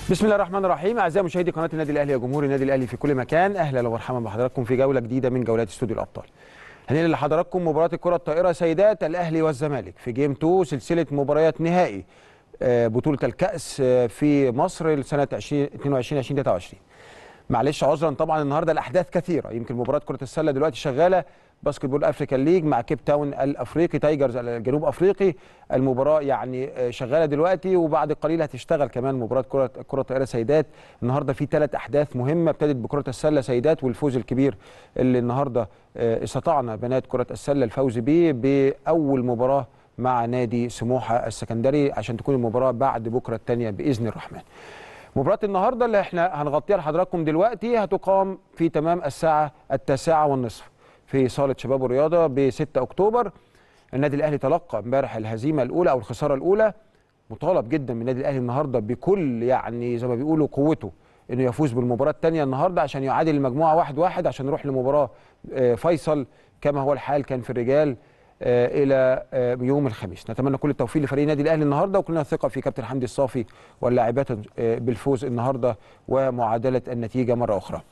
بسم الله الرحمن الرحيم اعزائي مشاهدي قناه النادي الاهلي وجمهور النادي الاهلي في كل مكان اهلا ومرحبا بحضراتكم في جوله جديده من جولات استوديو الابطال هننقل لحضراتكم مباراه الكره الطائره سيدات الاهلي والزمالك في جيم 2 سلسله مباريات نهائي آه، بطوله الكاس آه، في مصر لسنه 2022 2023 معلش عذرا طبعا النهارده الاحداث كثيره يمكن مباراه كره السله دلوقتي شغاله باسكت بول افريكان ليج مع كيب تاون الافريقي تايجرز الجنوب افريقي المباراه يعني آه، شغاله دلوقتي وبعد قليل هتشتغل كمان مباراه كره كره طائره سيدات النهارده في ثلاث احداث مهمه ابتدت بكره السله سيدات والفوز الكبير اللي النهارده آه، استطعنا بنات كره السله الفوز به باول مباراه مع نادي سموحه السكندري عشان تكون المباراه بعد بكره الثانيه باذن الرحمن مباراة النهارده اللي احنا هنغطيها لحضراتكم دلوقتي هتقام في تمام الساعة التاسعة والنصف في صالة شباب الرياضة ب 6 أكتوبر النادي الأهلي تلقى امبارح الهزيمة الأولى أو الخسارة الأولى مطالب جدا من النادي الأهلي النهارده بكل يعني زي ما بيقولوا قوته انه يفوز بالمباراة الثانية النهارده عشان يعادل المجموعة واحد واحد عشان نروح لمباراة آه، فيصل كما هو الحال كان في الرجال آه، الى آه، يوم الخميس نتمنى كل التوفيق لفريق النادي الاهلي النهارده وكلنا ثقه في كابتن حمدي الصافي واللاعبات آه، بالفوز النهارده ومعادله النتيجه مره اخرى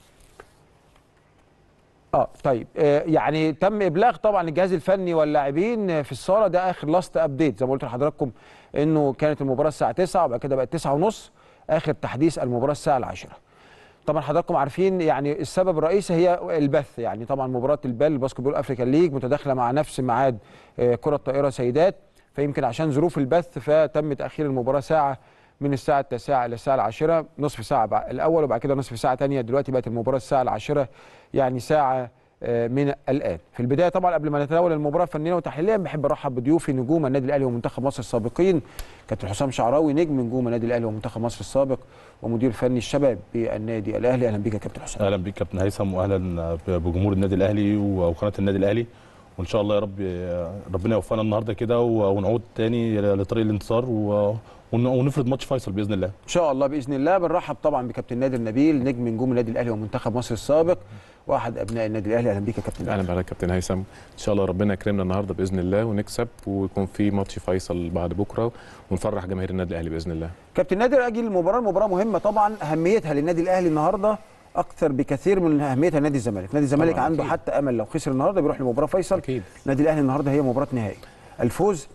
اه طيب آه يعني تم ابلاغ طبعا الجهاز الفني واللاعبين في الصاله ده اخر لاست ابديت زي ما قلت لحضراتكم انه كانت المباراه الساعه 9 وبعد كده بقت 9 ونص اخر تحديث المباراه الساعه العاشرة طبعا حضراتكم عارفين يعني السبب الرئيسي هي البث يعني طبعا مباراه البال باسكت بول افريكان ليج متداخله مع نفس ميعاد آه، كره طائره سيدات فيمكن عشان ظروف البث فتم تاخير المباراه ساعه من الساعه التاسعه الى الساعه العاشرة نصف ساعه بعد الاول وبعد كده نصف ساعه ثانيه دلوقتي بقت المباراه الساعه العاشرة يعني ساعه آه، من الان في البدايه طبعا قبل ما نتناول المباراه فنيا وتحليليا بحب ارحب بضيوفي نجوم النادي الاهلي ومنتخب مصر السابقين كابتن حسام شعراوي نجم نجوم النادي الاهلي ومنتخب مصر السابق ومدير فني الشباب بالنادي الاهلي اهلا بك يا كابتن حسام اهلا بيك كابتن هيثم واهلا بجمهور النادي الاهلي وقناه النادي الاهلي وان شاء الله يا رب ربنا يوفقنا النهارده كده ونعود تاني لطريق الانتصار و- ون- ونفرض ماتش فيصل باذن الله ان شاء الله باذن الله بنرحب طبعا بكابتن نادر نبيل نجم نجوم النادي الاهلي ومنتخب مصر السابق واحد ابناء النادي الاهلي اهلا بك يا كابتن اهلا بحضرتك كابتن هيثم ان شاء الله ربنا يكرمنا النهارده باذن الله ونكسب ويكون في ماتش فيصل بعد بكره ونفرح جماهير النادي الاهلي باذن الله كابتن نادر اجي المباراه المباراه مهمه طبعا اهميتها للنادي الاهلي النهارده اكثر بكثير من اهميتها لنادي الزمالك نادي الزمالك طبعاً، عنده أكيد. حتى امل لو خسر النهارده بيروح لمباراه فيصل اكيد النادي الاهلي النهارده هي مباراه نهائي الفوز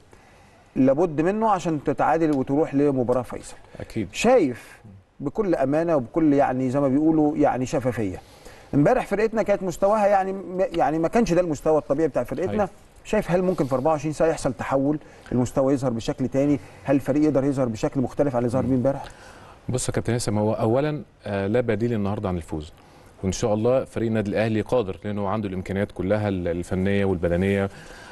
لابد منه عشان تتعادل وتروح لمباراه فيصل اكيد شايف بكل امانه وبكل يعني زي ما بيقولوا يعني شفافيه امبارح فرقتنا كانت مستواها يعني يعني ما كانش ده المستوى الطبيعي بتاع فرقتنا أيوة. شايف هل ممكن في 24 ساعه يحصل تحول المستوى يظهر بشكل تاني هل الفريق يقدر يظهر بشكل مختلف عن اللي ظهر بيه امبارح بص يا كابتن هيثم هو اولا آه، لا بديل النهارده عن الفوز وان شاء الله فريق النادي الاهلي قادر لانه عنده الامكانيات كلها ال- الفنيه والبدنيه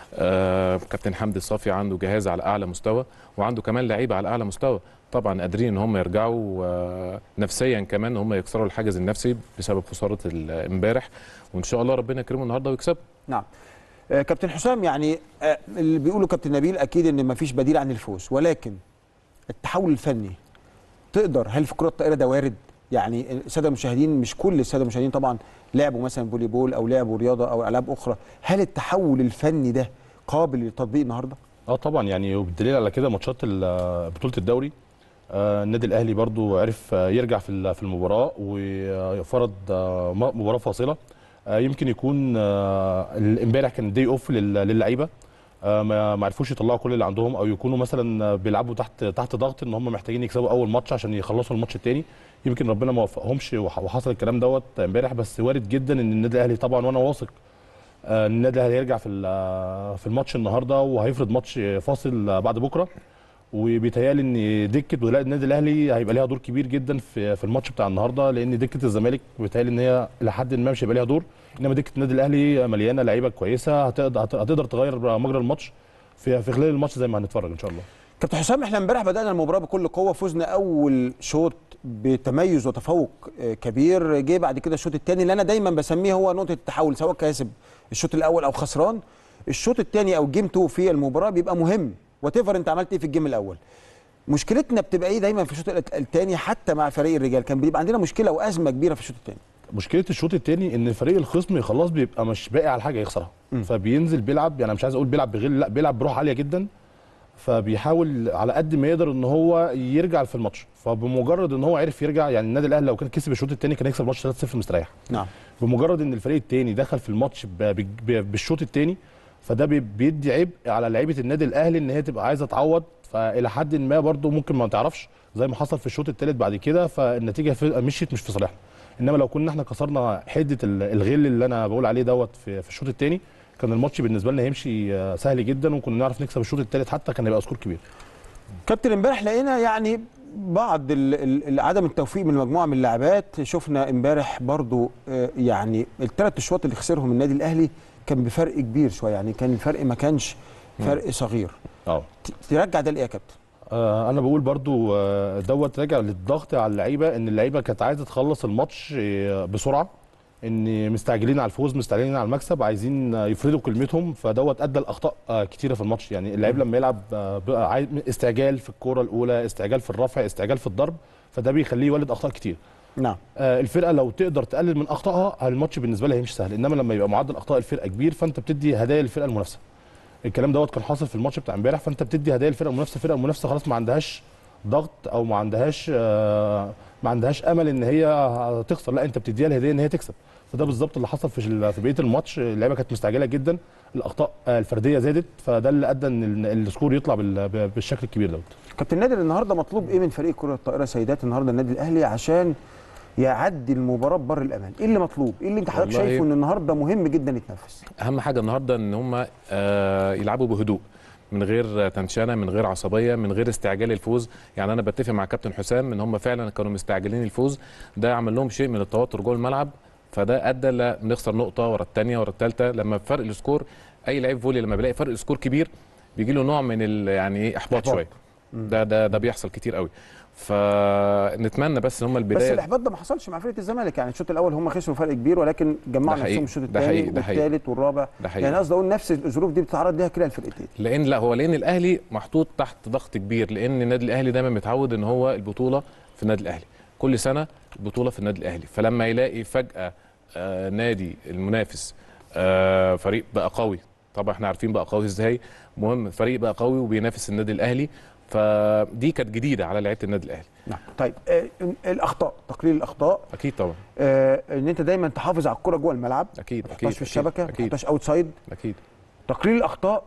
آه، كابتن حمدي الصافي عنده جهاز على اعلى مستوى وعنده كمان لعيبه على اعلى مستوى طبعا قادرين ان هم يرجعوا آه، نفسيا كمان ان هم يكسروا الحاجز النفسي بسبب خساره ال- امبارح وان شاء الله ربنا يكرمه النهارده ويكسب نعم آه، كابتن حسام يعني آه، اللي بيقولوا كابتن نبيل اكيد ان ما فيش بديل عن الفوز ولكن التحول الفني تقدر هل في كره الطائره ده وارد يعني الساده المشاهدين مش كل الساده المشاهدين طبعا لعبوا مثلا فولي بول او لعبوا رياضه او العاب اخرى هل التحول الفني ده قابل للتطبيق النهارده اه طبعا يعني وبالدليل على كده ماتشات ال- بطوله الدوري آه، النادي الاهلي برضو عرف آه، يرجع في ال- في المباراه وفرض آه، م- مباراه فاصله آه، يمكن يكون آه، ال- امبارح كان دي اوف للعيبه آه، ما ما عرفوش يطلعوا كل اللي عندهم او يكونوا مثلا بيلعبوا تحت تحت ضغط ان هم محتاجين يكسبوا اول ماتش عشان يخلصوا الماتش الثاني يمكن ربنا ما وفقهمش وح- وحصل الكلام دوت امبارح بس وارد جدا ان النادي الاهلي طبعا وانا واثق آه، ان النادي الاهلي هيرجع في ال- في الماتش النهارده وهيفرض ماتش فاصل بعد بكره وبيتهيألي ان دكه ولاء النادي الاهلي هيبقى ليها دور كبير جدا في في الماتش بتاع النهارده لان دكه الزمالك بيتهيألي ان هي لحد ما مش هيبقى ليها دور انما دكه النادي الاهلي مليانه لعيبه كويسه هتقدر هتقدر تغير مجرى الماتش في في خلال الماتش زي ما هنتفرج ان شاء الله كابتن حسام احنا امبارح بدانا المباراه بكل قوه فزنا اول شوط بتميز وتفوق آه، كبير جه بعد كده الشوط الثاني اللي انا دايما بسميه هو نقطه التحول سواء كاسب الشوط الاول او خسران الشوط الثاني او جيم 2 في المباراه بيبقى مهم وات انت عملت ايه في الجيم الاول مشكلتنا بتبقى ايه دايما في الشوط الثاني حتى مع فريق الرجال كان بيبقى عندنا مشكله وازمه كبيره في الشوط الثاني مشكله الشوط الثاني ان فريق الخصم خلاص بيبقى مش باقي على حاجه يخسرها مم. فبينزل بيلعب يعني أنا مش عايز اقول بيلعب بغل لا بيلعب بروح عاليه جدا فبيحاول على قد ما يقدر ان هو يرجع في الماتش فبمجرد ان هو عرف يرجع يعني النادي الاهلي لو كان كسب الشوط الثاني كان يكسب الماتش 3-0 مستريح نعم بمجرد ان الفريق الثاني دخل في الماتش ب- ب- ب- بالشوط الثاني فده بي- بيدي عبء على لعيبه النادي الاهلي ان هي تبقى عايزه تعوض فالى حد ما برضو ممكن ما تعرفش زي ما حصل في الشوط الثالث بعد كده فالنتيجه في- مشيت مش في صالحنا انما لو كنا احنا كسرنا حده ال- الغل اللي انا بقول عليه دوت في, في الشوط الثاني كان الماتش بالنسبه لنا هيمشي آه، سهل جدا وكنا نعرف نكسب الشوط الثالث حتى كان هيبقى سكور كبير كابتن امبارح لقينا يعني بعض ال- ال- ال- عدم التوفيق من مجموعه من اللاعبات شفنا امبارح برضو آه، يعني الثلاث اشواط اللي خسرهم النادي الاهلي كان بفرق كبير شويه يعني كان الفرق ما كانش فرق صغير اه ت- ترجع ده لايه يا كابتن آه، انا بقول برضو آه، دوت راجع للضغط على اللعيبه ان اللعيبه كانت عايزه تخلص الماتش آه، بسرعه ان مستعجلين على الفوز مستعجلين على المكسب عايزين آه، يفرضوا كلمتهم فدوت ادى لاخطاء آه، كتيره في الماتش يعني اللعيب لما يلعب آه، بقى عايز استعجال في الكوره الاولى استعجال في الرفع استعجال في الضرب فده بيخليه يولد اخطاء كتير نعم آه، الفرقه لو تقدر تقلل من اخطائها الماتش بالنسبه لها هيمشي سهل انما لما يبقى معدل اخطاء الفرقه كبير فانت بتدي هدايا للفرقه المنافسه الكلام دوت كان حاصل في الماتش بتاع امبارح فانت بتدي هدايا للفرقه المنافسه الفرقه المنافسه خلاص ما عندهاش ضغط او ما عندهاش آه، ما عندهاش امل ان هي تخسر لا انت بتديها الهديه ان هي تكسب فده بالظبط اللي حصل في ال- في بقيه الماتش اللعيبه كانت مستعجله جدا الاخطاء آه، الفرديه زادت فده اللي ادى ان ال- السكور يطلع بال- ب- بالشكل الكبير دوت كابتن نادر النهارده مطلوب ايه من فريق كره الطائره سيدات النهارده النادي الاهلي عشان يعدي المباراه بر الامان ايه اللي مطلوب ايه اللي انت حضرتك والله شايفه ان النهارده مهم جدا يتنفذ اهم حاجه النهارده ان هم آه يلعبوا بهدوء من غير تنشنه من غير عصبيه من غير استعجال الفوز يعني انا بتفق مع كابتن حسام ان هم فعلا كانوا مستعجلين الفوز ده عمل لهم شيء من التوتر جوه الملعب فده ادى لنخسر نقطه ورا الثانيه ورا الثالثه لما فرق السكور اي لعيب فولي لما بيلاقي فرق سكور كبير بيجي له نوع من ال- يعني ايه احباط إحباط. شويه ده ده ده بيحصل كتير قوي فنتمنى بس ان هم بس البدايه الاحباط ده ما حصلش مع فرقه الزمالك يعني الشوط الاول هم خسروا فرق كبير ولكن جمعوا ده حقيقي. نفسهم الشوط ده الثاني حقيقي. ده حقيقي. والثالث والرابع ده حقيقي. يعني قصدي اقول نفس الظروف دي بتتعرض ليها كلا الفرقتين لان لا هو لان الاهلي محطوط تحت ضغط كبير لان النادي الاهلي دايما متعود ان هو البطوله في النادي الاهلي كل سنه البطوله في النادي الاهلي فلما يلاقي فجاه آه نادي المنافس آه فريق بقى قوي طبعا احنا عارفين بقى قوي ازاي مهم فريق بقى قوي وبينافس النادي الاهلي فدي كانت جديده على لعيبه النادي الاهلي نعم طيب آه الاخطاء تقليل الاخطاء اكيد طبعا آه ان انت دايما تحافظ على الكره جوه الملعب اكيد ما اكيد تحطهاش في الشبكه ما اكيد تحطهاش اوت سايد اكيد تقليل الاخطاء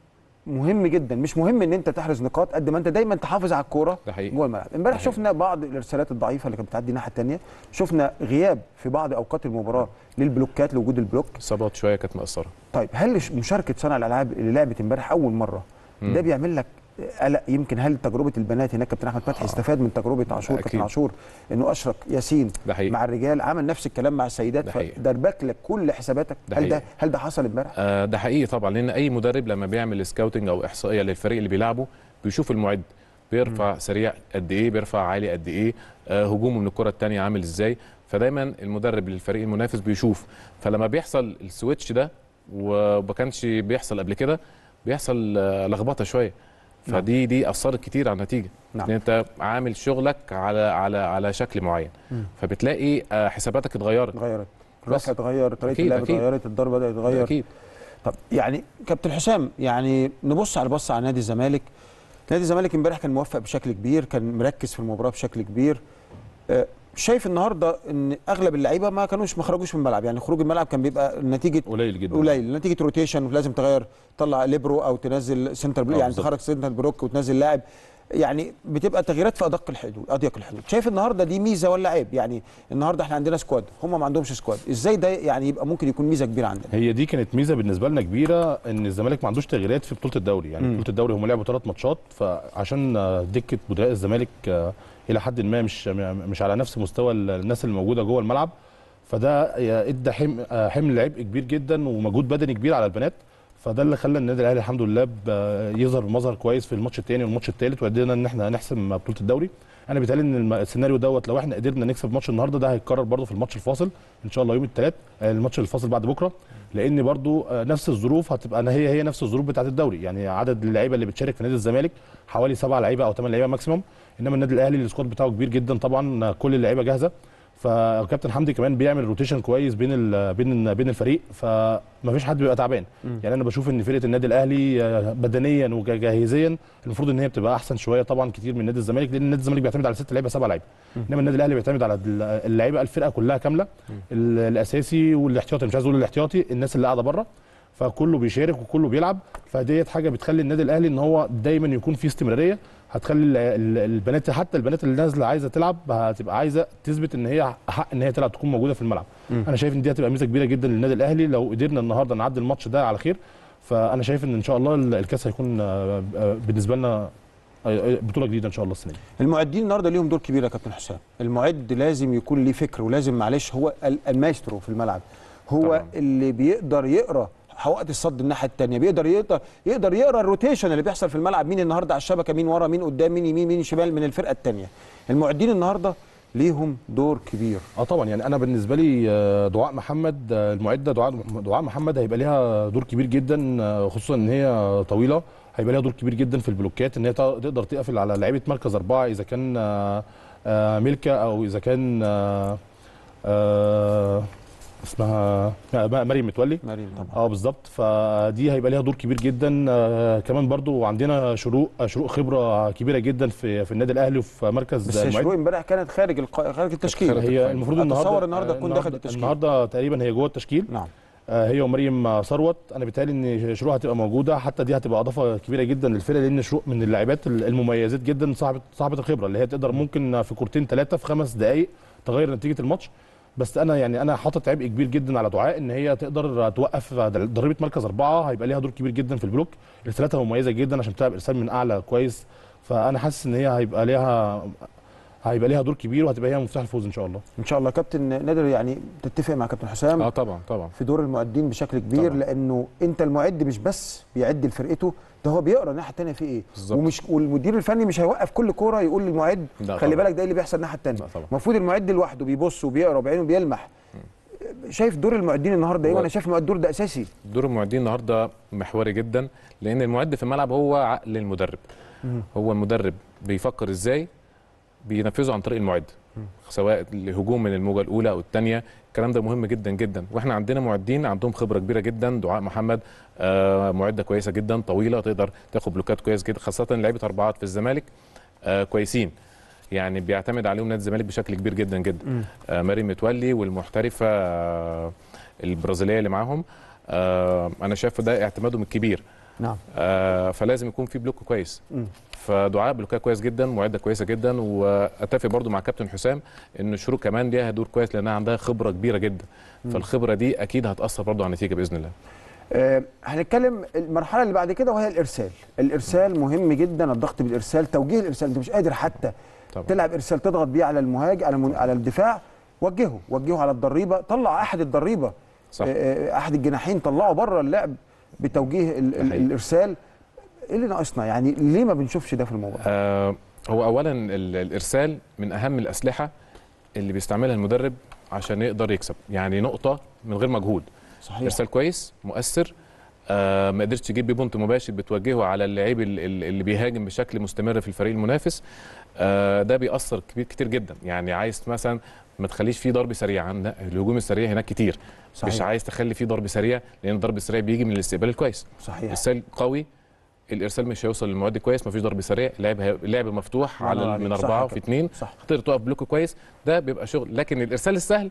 مهم جدا مش مهم ان انت تحرز نقاط قد ما انت دايما تحافظ على الكوره ده حقيقي. جوه الملعب امبارح ده حقيقي. شفنا بعض الارسالات الضعيفه اللي كانت بتعدي الناحيه الثانيه شفنا غياب في بعض اوقات المباراه للبلوكات لوجود البلوك اصابات شويه كانت مقصره طيب هل ش- مشاركه صانع الالعاب اللي لعبت امبارح اول مره ده بيعمل لك قلق يمكن هل تجربه البنات هناك كابتن احمد فتحي استفاد من تجربه عاشور كابتن أكيد. عاشور انه اشرك ياسين ده حقيقي. مع الرجال عمل نفس الكلام مع السيدات ده حقيقي. فدربك لك كل حساباتك ده هل ده حقيقي. هل ده حصل امبارح؟ آه، ده حقيقي طبعا لان اي مدرب لما بيعمل سكاوتنج او احصائيه للفريق اللي بيلعبه بيشوف المعد بيرفع سريع قد ايه بيرفع عالي قد ايه آه هجومه من الكره الثانيه عامل ازاي فدايما المدرب للفريق المنافس بيشوف فلما بيحصل السويتش ده وما كانش بيحصل قبل كده بيحصل آه لخبطه شويه فدي دي اثرت كتير على النتيجه نعم. لان انت عامل شغلك على على على شكل معين فبتلاقي آه حساباتك اتغيرت اتغيرت بس. الرفع اتغير طريقه أكيد، اللعب أكيد. اتغيرت الضرب بدا يتغير اكيد طب يعني كابتن حسام يعني نبص على بص على نادي الزمالك نادي الزمالك امبارح كان موفق بشكل كبير كان مركز في المباراه بشكل كبير آه، شايف النهارده ان اغلب اللعيبه ما كانوش ما خرجوش من الملعب يعني خروج الملعب كان بيبقى نتيجه قليل جدا قليل نتيجه روتيشن لازم تغير تطلع ليبرو او تنزل سنتر بلوك آه، يعني بالظبط. تخرج سنتر بروك وتنزل لاعب يعني بتبقى تغييرات في ادق الحدود اضيق الحدود شايف النهارده دي ميزه ولا عيب يعني النهارده احنا عندنا سكواد هم ما عندهمش سكواد ازاي ده يعني يبقى ممكن يكون ميزه كبيره عندنا هي دي كانت ميزه بالنسبه لنا كبيره ان الزمالك ما عندوش تغييرات في بطوله الدوري يعني مم. بطوله الدوري هم لعبوا ثلاث ماتشات فعشان آه، دكه بدلاء الزمالك آه، الى حد ما مش مش على نفس مستوى الناس اللي موجوده جوه الملعب فده آه، ادى حمل آه، حمل عبء كبير جدا ومجهود بدني كبير على البنات فده اللي خلى النادي الاهلي الحمد لله ب- يظهر بمظهر كويس في الماتش الثاني والماتش الثالث وقدرنا ان احنا نحسم بطوله الدوري انا بيتهيألي ان الم- السيناريو دوت لو احنا قدرنا نكسب ماتش النهارده ده هيتكرر برضه في الماتش الفاصل ان شاء الله يوم الثلاث الماتش الفاصل بعد بكره لان برضه آه، نفس الظروف هتبقى أنا هي هي نفس الظروف بتاعه الدوري يعني عدد اللعيبه اللي بتشارك في نادي الزمالك حوالي سبعة لعيبه او ثمان لعيبه ماكسيموم انما النادي الاهلي السكواد بتاعه كبير جدا طبعا آه، كل اللعيبه جاهزه فكابتن حمدي كمان بيعمل روتيشن كويس بين ال بين ال بين الفريق فما فيش حد بيبقى تعبان يعني انا بشوف ان فرقه النادي الاهلي آه، بدنيا وجاهزيا المفروض ان هي بتبقى احسن شويه طبعا كتير من نادي الزمالك لان نادي الزمالك بيعتمد على ست لعيبه سبع لعيبه انما النادي الاهلي بيعتمد على ال- اللعيبه الفرقه كلها كامله ال- الاساسي والاحتياطي مش عايز اقول الاحتياطي الناس اللي قاعده بره فكله بيشارك وكله بيلعب فديت حاجه بتخلي النادي الاهلي ان هو دايما يكون في استمراريه هتخلي ال- ال- البنات حتى البنات اللي نازله عايزه تلعب هتبقى عايزه تثبت ان هي حق ان هي تلعب تكون موجوده في الملعب انا شايف ان دي هتبقى ميزه كبيره جدا للنادي الاهلي لو قدرنا النهارده نعدي الماتش ده على خير فانا شايف ان ان شاء الله ال- الكاس هيكون آه، آه، بالنسبه لنا آه، آه، بطوله جديده ان شاء الله السنه دي المعدين النهارده ليهم دور كبير يا كابتن حسام المعد لازم يكون ليه فكر ولازم معلش هو ال- المايسترو في الملعب هو طبعاً. طبعا. اللي بيقدر يقرا وقت الصد الناحيه الثانيه بيقدر يقدر يقدر يقرا الروتيشن اللي بيحصل في الملعب مين النهارده على الشبكه مين ورا مين قدام مين يمين مين شمال من الفرقه الثانيه المعدين النهارده ليهم دور كبير اه طبعا يعني انا بالنسبه لي آه، دعاء محمد آه، المعده دعاء دعاء محمد هيبقى ليها دور كبير جدا آه، خصوصا ان هي طويله هيبقى ليها دور كبير جدا في البلوكات ان هي تق- تقدر تقفل على لعيبه مركز اربعه اذا كان آه، آه، ميلكا او اذا كان آه، آه، اسمها آه، مريم متولي مريم طبعا اه بالظبط فدي هيبقى ليها دور كبير جدا آه كمان برضو عندنا شروق آه، شروق خبره كبيره جدا في في النيادي الاهلي وفي مركز بس المعد. شروق امبارح كانت خارج الق... خارج التشكيل خارج هي المفروض أتصور النهارده النهاردة آه، تكون دخلت التشكيل. النهارده تقريبا هي جوه التشكيل نعم آه هي ومريم آه، ثروت انا بيتهيألي ان شروق هتبقى موجوده حتى دي هتبقى اضافه كبيره جدا للفرقه لان شروق من اللاعبات المميزات جدا صاحبه صاحبه الخبره اللي هي تقدر ممكن في كورتين ثلاثه في خمس دقائق تغير نتيجه الماتش بس انا يعني انا حاطط عبء كبير جدا على دعاء ان هي تقدر توقف ضريبه مركز اربعه هيبقى ليها دور كبير جدا في البلوك ارسالاتها مميزه جدا عشان بتلعب ارسال من اعلى كويس فانا حاسس ان هي هيبقى ليها هيبقى ليها دور كبير وهتبقى هي مفتاح الفوز ان شاء الله ان شاء الله كابتن نادر يعني تتفق مع كابتن حسام اه طبعا طبعا في دور المعدين بشكل كبير طبعا. لانه انت المعد مش بس بيعد لفرقته ده هو بيقرا الناحيه الثانيه في ايه بالظبط. ومش والمدير الفني مش هيوقف كل كوره يقول للمعد لا خلي طبعا. بالك ده إيه اللي بيحصل الناحيه الثانيه لا طبعا. المفروض المعد لوحده بيبص وبيقرا وبعينه بيلمح شايف دور المعدين النهارده ايه هو- وانا شايف المعد الدور ده اساسي دور المعدين النهارده محوري جدا لان المعد في الملعب هو عقل المدرب هو المدرب بيفكر ازاي بينفذه عن طريق المعد سواء الهجوم من الموجه الاولى او الثانيه الكلام ده مهم جدا جدا واحنا عندنا معدين عندهم خبره كبيره جدا دعاء محمد آه معده كويسه جدا طويله تقدر تاخد بلوكات كويس جدا خاصه لعيبه اربعات في الزمالك آه كويسين يعني بيعتمد عليهم نادي الزمالك بشكل كبير جدا جدا آه مريم متولي والمحترفه آه البرازيليه اللي معاهم آه انا شايف ده اعتمادهم الكبير نعم آه فلازم يكون في بلوك كويس مم. فدعاء بلوكها كويس جدا معده كويسه جدا واتفق برضو مع كابتن حسام ان شروق كمان ليها دور كويس لانها عندها خبره كبيره جدا فالخبره دي اكيد هتاثر برضو على النتيجه باذن الله آه هنتكلم المرحله اللي بعد كده وهي الارسال الارسال مهم جدا الضغط بالارسال توجيه الارسال انت مش قادر حتى طبعا. تلعب ارسال تضغط بيه على المهاجم على المن... على الدفاع وجهه وجهه على الضريبه طلع احد الضريبه صح. آه، آه، احد الجناحين طلعه بره اللعب بتوجيه ال... ال... حقيقي. الارسال ايه اللي ناقصنا يعني ليه ما بنشوفش ده في المباراه آه هو اولا ال- الارسال من اهم الاسلحه اللي بيستعملها المدرب عشان يقدر يكسب يعني نقطه من غير مجهود صحيح ارسال كويس مؤثر آه ما قدرتش تجيب بيه بونت مباشر بتوجهه على اللعيب ال- ال- اللي بيهاجم بشكل مستمر في الفريق المنافس آه ده بيأثر كبير كتير جدا يعني عايز مثلا ما تخليش فيه ضرب سريع عندنا الهجوم السريع هناك كتير صحيح. مش عايز تخلي فيه ضرب سريع لان الضرب السريع بيجي من الاستقبال الكويس صحيح ارسال قوي الارسال مش هيوصل للمعد كويس مفيش ضرب سريع اللعب هي- اللعب مفتوح الله على ينور من عليك. صح اربعه كده. في اثنين صح تقدر تقف بلوك كويس ده بيبقى شغل لكن الارسال السهل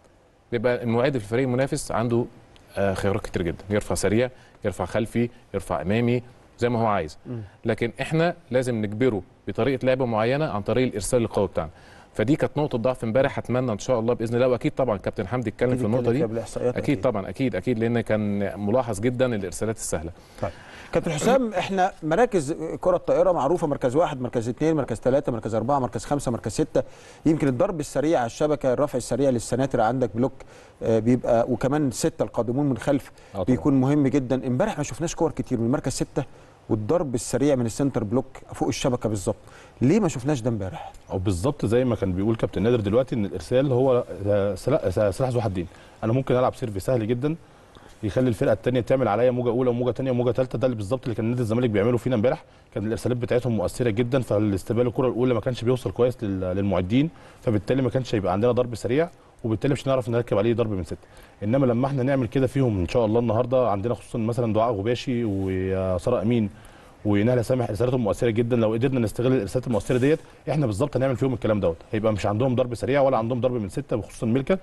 بيبقى المعد في الفريق المنافس عنده آه، خيارات كتير جدا يرفع سريع يرفع خلفي يرفع امامي زي ما هو عايز مم. لكن احنا لازم نجبره بطريقه لعب معينه عن طريق الارسال القوي بتاعنا فدي كانت نقطه ضعف امبارح اتمنى ان شاء الله باذن الله واكيد طبعا كابتن حمدي اتكلم أكيد في النقطه اتكلم دي فيها بالإحصائيات اكيد طبعا اكيد اكيد لان كان ملاحظ جدا الارسالات السهله طيب كابتن حسام احنا مراكز كرة الطائرة معروفة مركز واحد مركز اثنين مركز ثلاثة مركز أربعة مركز خمسة مركز ستة يمكن الضرب السريع على الشبكة الرفع السريع للسناتر عندك بلوك آه، بيبقى وكمان ستة القادمون من خلف آه طبعاً. بيكون مهم جدا امبارح ما شفناش كور كتير من مركز ستة والضرب السريع من السنتر بلوك فوق الشبكة بالظبط ليه ما شفناش ده امبارح او بالظبط زي ما كان بيقول كابتن نادر دلوقتي ان الارسال هو آه، سلا- سلاح ذو حدين انا ممكن العب سيرف سهل جدا يخلي الفرقه الثانيه تعمل عليا موجه اولى وموجه ثانيه وموجه ثالثه ده اللي بالظبط اللي كان نادي الزمالك بيعمله فينا امبارح كان الارسالات بتاعتهم مؤثره جدا فالاستقبال الكره الاولى ما كانش بيوصل كويس لل- للمعدين فبالتالي ما كانش هيبقى عندنا ضرب سريع وبالتالي مش هنعرف نركب عليه ضرب من سته انما لما احنا نعمل كده فيهم ان شاء الله النهارده عندنا خصوصا مثلا دعاء غباشي وساره امين ونهله سامح ارسالاتهم مؤثره جدا لو قدرنا نستغل الارسالات المؤثره ديت احنا بالظبط هنعمل فيهم الكلام دوت هيبقى مش عندهم ضرب سريع ولا عندهم ضرب من سته وخصوصا ملكه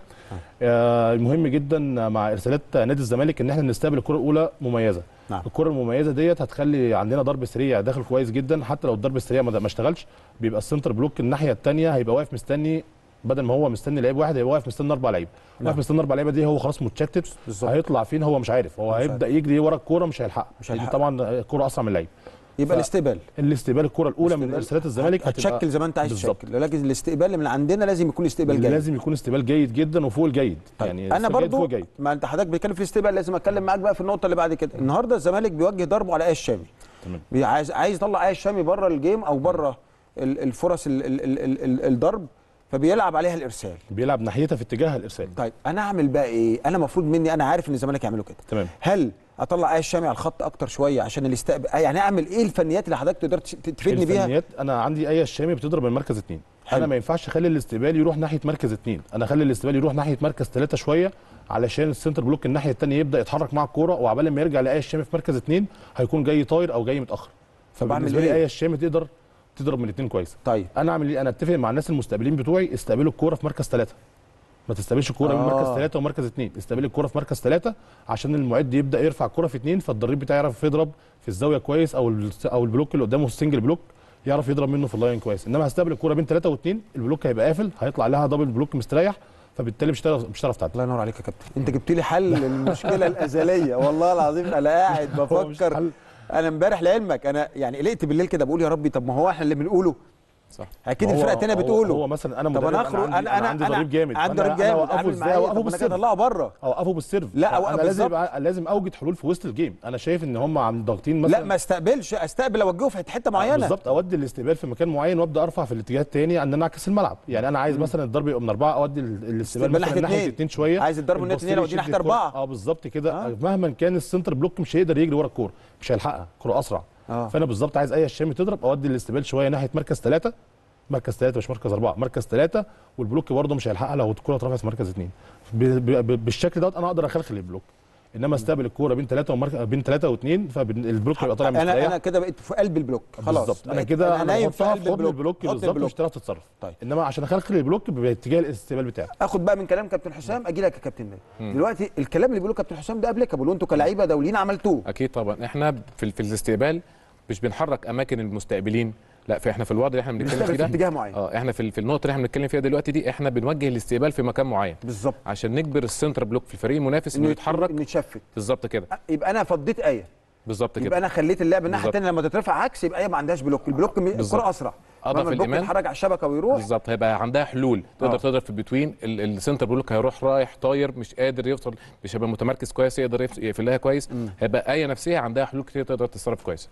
آه المهم جدا مع ارسالات نادي الزمالك ان احنا نستقبل الكره الاولى مميزه نعم. الكره المميزه ديت هتخلي عندنا ضرب سريع داخل كويس جدا حتى لو الضرب السريع ما ما اشتغلش بيبقى السنتر بلوك الناحيه الثانيه هيبقى واقف مستني بدل ما هو مستني لعيب واحد هيبقى واقف مستني اربع لعيبه نعم. واقف مستني اربع لعيبه دي هو خلاص متشتت بالظبط. هيطلع فين هو مش عارف هو مش هيبدا يجري ورا الكوره مش هيلحق مش هيلحق. طبعا الكوره اسرع من اللعيب يبقى ف- الاستقبال الاستقبال الكره الاولى من استقبال. ارسالات الزمالك هتبقى- هتشكل زي ما انت عايز بالظبط. تشكل لكن الاستقبال اللي من عندنا لازم يكون استقبال جيد لازم يكون استقبال جيد جدا وفوق الجيد طيب يعني انا استقبال جيد برضو فوق الجيد ما انت حضرتك بتتكلم في الاستقبال لازم اتكلم معاك بقى في النقطه اللي بعد كده النهارده الزمالك بيوجه ضربه على ايه الشامي تمام. بي- عايز عايز يطلع ايه الشامي بره الجيم او بره ال- الفرص ال- ال- ال- ال- ال- الضرب فبيلعب عليها الارسال بيلعب ناحيتها في اتجاه الارسال طيب انا اعمل بقى ايه انا المفروض مني انا عارف ان الزمالك يعملوا كده تمام هل اطلع ايه الشامي على الخط اكتر شويه عشان الاستقبال يعني اعمل ايه الفنيات اللي حضرتك تقدر تش- تفيدني بيها الفنيات انا عندي ايه الشامي بتضرب من مركز اثنين حلو. انا ما ينفعش اخلي الاستقبال يروح ناحيه مركز اثنين انا اخلي الاستقبال يروح ناحيه مركز ثلاثه شويه علشان السنتر بلوك الناحيه الثانيه يبدا يتحرك مع الكوره وعبال ما يرجع لايه الشامي في مركز اثنين هيكون جاي طاير او جاي متاخر فبعمل فبالنسبه لي إيه؟ ايه الشامي تقدر تضرب من الاثنين كويس طيب انا اعمل ايه انا اتفق مع الناس المستقبلين بتوعي استقبلوا الكوره في مركز ثلاثه ما تستقبلش الكوره من آه. مركز ثلاثه ومركز اثنين استقبل الكوره في مركز ثلاثه عشان المعد يبدا يرفع الكوره في اثنين فالضريب بتاعي يعرف يضرب في الزاويه كويس او ال- او البلوك اللي قدامه السنجل بلوك يعرف يضرب منه في اللاين كويس انما هستقبل الكوره بين ثلاثه واثنين البلوك هيبقى قافل هيطلع لها دبل بلوك مستريح فبالتالي مش هتعرف مش هتعرف تعدي الله ينور عليك يا كابتن انت جبت لي حل للمشكله الازليه والله العظيم انا قاعد هو مش بفكر حل. انا امبارح لعلمك انا يعني قلقت بالليل كده بقول يا ربي طب ما هو احنا اللي بنقوله صح اكيد هو- الفرقه الثانيه هو- بتقوله هو مثلا انا طب مدرب انا اخرج عندي انا انا عندي ضريب جامد عندي فأنا- ضريب أنا جامد اوقفه عامل ازاي معايا اوقفه طب ما انا كده بالسيرف اطلعه بره اوقفه بالسيرف لا، فأنا أوقف لازم بالظبط. يبقى- لازم اوجد حلول في وسط الجيم انا شايف ان هم عم ضاغطين مثلا لا ما استقبلش استقبل اوجهه في حته معينه بالظبط اودي الاستقبال في مكان معين وابدا ارفع في الاتجاه الثاني ان انا اعكس الملعب يعني انا عايز مثلا الضرب يبقى من اربعه اودي ال- الاستقبال استقبال مثلا ناحية ناحيه اتنين. اثنين شويه عايز الضرب من البوستيري اتنين أوديه يشد ناحية الكرة. أربعة. اه بالظبط كده آه. آه. مهما كان السنتر بلوك مش هيقدر يجري ورا الكوره مش هيلحقها الكوره اسرع آه. فانا بالظبط عايز اي الشامي تضرب اودي الاستقبال شويه ناحيه مركز ثلاثه مركز ثلاثه مش مركز اربعه مركز ثلاثه والبلوك برده مش هيلحقها لو الكوره اترفعت في مركز اثنين ب- ب- بالشكل دوت انا اقدر اخلخل البلوك انما استقبل الكوره بين ثلاثه ومركز بين ثلاثه واثنين فالبلوك هيبقى طالع انا مستريح انا كده بقيت في قلب البلوك خلاص بالظبط انا بقيت- كده انا انا نايم في بحطها قلب في حضن البلوك حضن بالظبط البلوك. مش هتعرف تتصرف طيب. انما عشان اخلخل البلوك باتجاه الاستقبال بتاعك اخد بقى من كلام كابتن حسام اجي لك يا كابتن نايم دلوقتي الكلام اللي بيقوله كابتن حسام ده ابليكابل وانتوا كلاعيبه دوليين عملتوه اكيد طبعا احنا في, في الاستقبال مش بنحرك اماكن المستقبلين لا فاحنا في الوضع اللي احنا بنتكلم بنشتغل فيه في ده اتجاه معين اه احنا في, ال- في النقطه اللي احنا بنتكلم فيها دلوقتي دي احنا بنوجه الاستقبال في مكان معين بالظبط عشان نجبر السنتر بلوك في الفريق المنافس انه يتحرك انه يتشفت بالظبط كده يبقى انا فضيت ايه بالظبط يبقى كده انا خليت اللعب الناحيه بالظبط. الثانيه لما تترفع عكس يبقى هي ما عندهاش بلوك البلوك م- بالظبط. الكره اسرع أضعف لما البلوك الإيمان. يتحرك على الشبكه ويروح بالظبط هيبقى عندها حلول تقدر آه. تضرب في البتوين ال- السنتر بلوك هيروح رايح طاير مش قادر يوصل مش هيبقى متمركز كويس يقدر يف- يقفلها كويس هيبقى ايه نفسيه عندها حلول كتير تقدر تتصرف كويس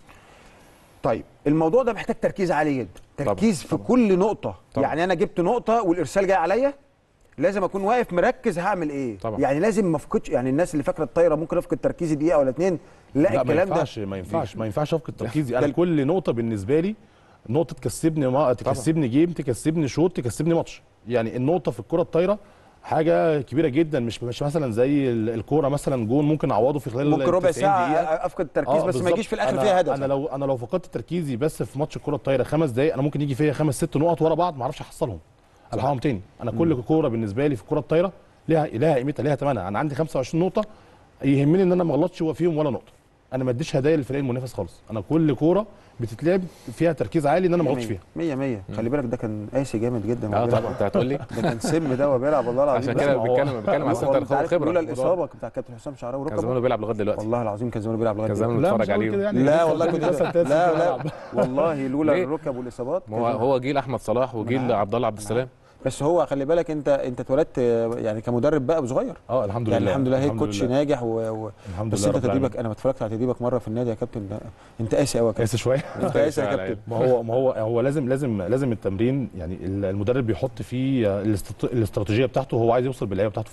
طيب الموضوع ده محتاج تركيز عالي جدا طبعاً، تركيز في طبعاً. كل نقطه طبعاً. يعني انا جبت نقطه والارسال جاي عليا لازم اكون واقف مركز هعمل ايه طبعاً. يعني لازم ما افقدش يعني الناس اللي فاكره الطايره ممكن افقد تركيزي دقيقه ولا اتنين لا, لا ما الكلام ده ينفعش ما ينفعش ما ينفعش افقد تركيزي ده انا ال- كل نقطه بالنسبه لي نقطه تكسبني ما تكسبني جيم تكسبني شوط تكسبني ماتش يعني النقطه في الكره الطايره حاجه كبيره جدا مش مش مثلا زي ال- الكوره مثلا جون ممكن اعوضه في خلال ممكن ربع 90 ساعه دقيقة. افقد التركيز آه، بس ما بالظبط. يجيش في الاخر أنا فيها هدف انا لو انا لو فقدت تركيزي بس في ماتش الكره الطايره خمس دقائق انا ممكن يجي فيا خمس ست نقط ورا بعض ما اعرفش احصلهم الحقهم تاني انا كل كوره بالنسبه لي في الكره الطايره ليها ليها قيمتها ليها ثمنها انا عندي 25 نقطه يهمني ان انا ما اغلطش فيهم ولا نقطه انا ما اديش هدايا للفريق المنافس خالص انا كل كوره بتتلعب فيها تركيز عالي ان انا ما اغلطش فيها 100 100 خلي بالك ده كان قاسي جامد جدا وهو اه بيلعب. طبعا انت هتقول لي ده كان سم ده وهو بيلعب والله العظيم عشان بس كده ما هو- بتكلم بتكلم على هو السنتر انت هو عارف خبره لولا الموضوع. الاصابه بتاع كابتن حسام شعراوي كان وركبه زمانه بيلعب لغايه دلوقتي والله العظيم كان زمانه بيلعب لغايه كان زمانه دلوقتي. لا، مش بنتفرج هقول عليهم كده يعني. لا كان والله زمان كنت مثلا تاسع لا في لا الملعب. والله لولا ليه؟ الركب والاصابات ما هو كان- هو جيل احمد صلاح وجيل عبد الله عبد السلام بس هو خلي بالك انت انت اتولدت يعني كمدرب بقى صغير اه الحمد لله يعني الحمد لله هيد الحمد كوتش لله. ناجح و... و... الحمد بس لله انت رب تدريبك العالمين. انا اتفرجت على تدريبك مره في النادي يا كابتن ده انت قاسي قوي يا كابتن قاسي شويه انت قاسي يا كابتن ما هو ما هو هو لازم لازم لازم التمرين يعني المدرب بيحط فيه الاسترات- الاستراتيجيه بتاعته هو عايز يوصل باللعيبه بتاعته فين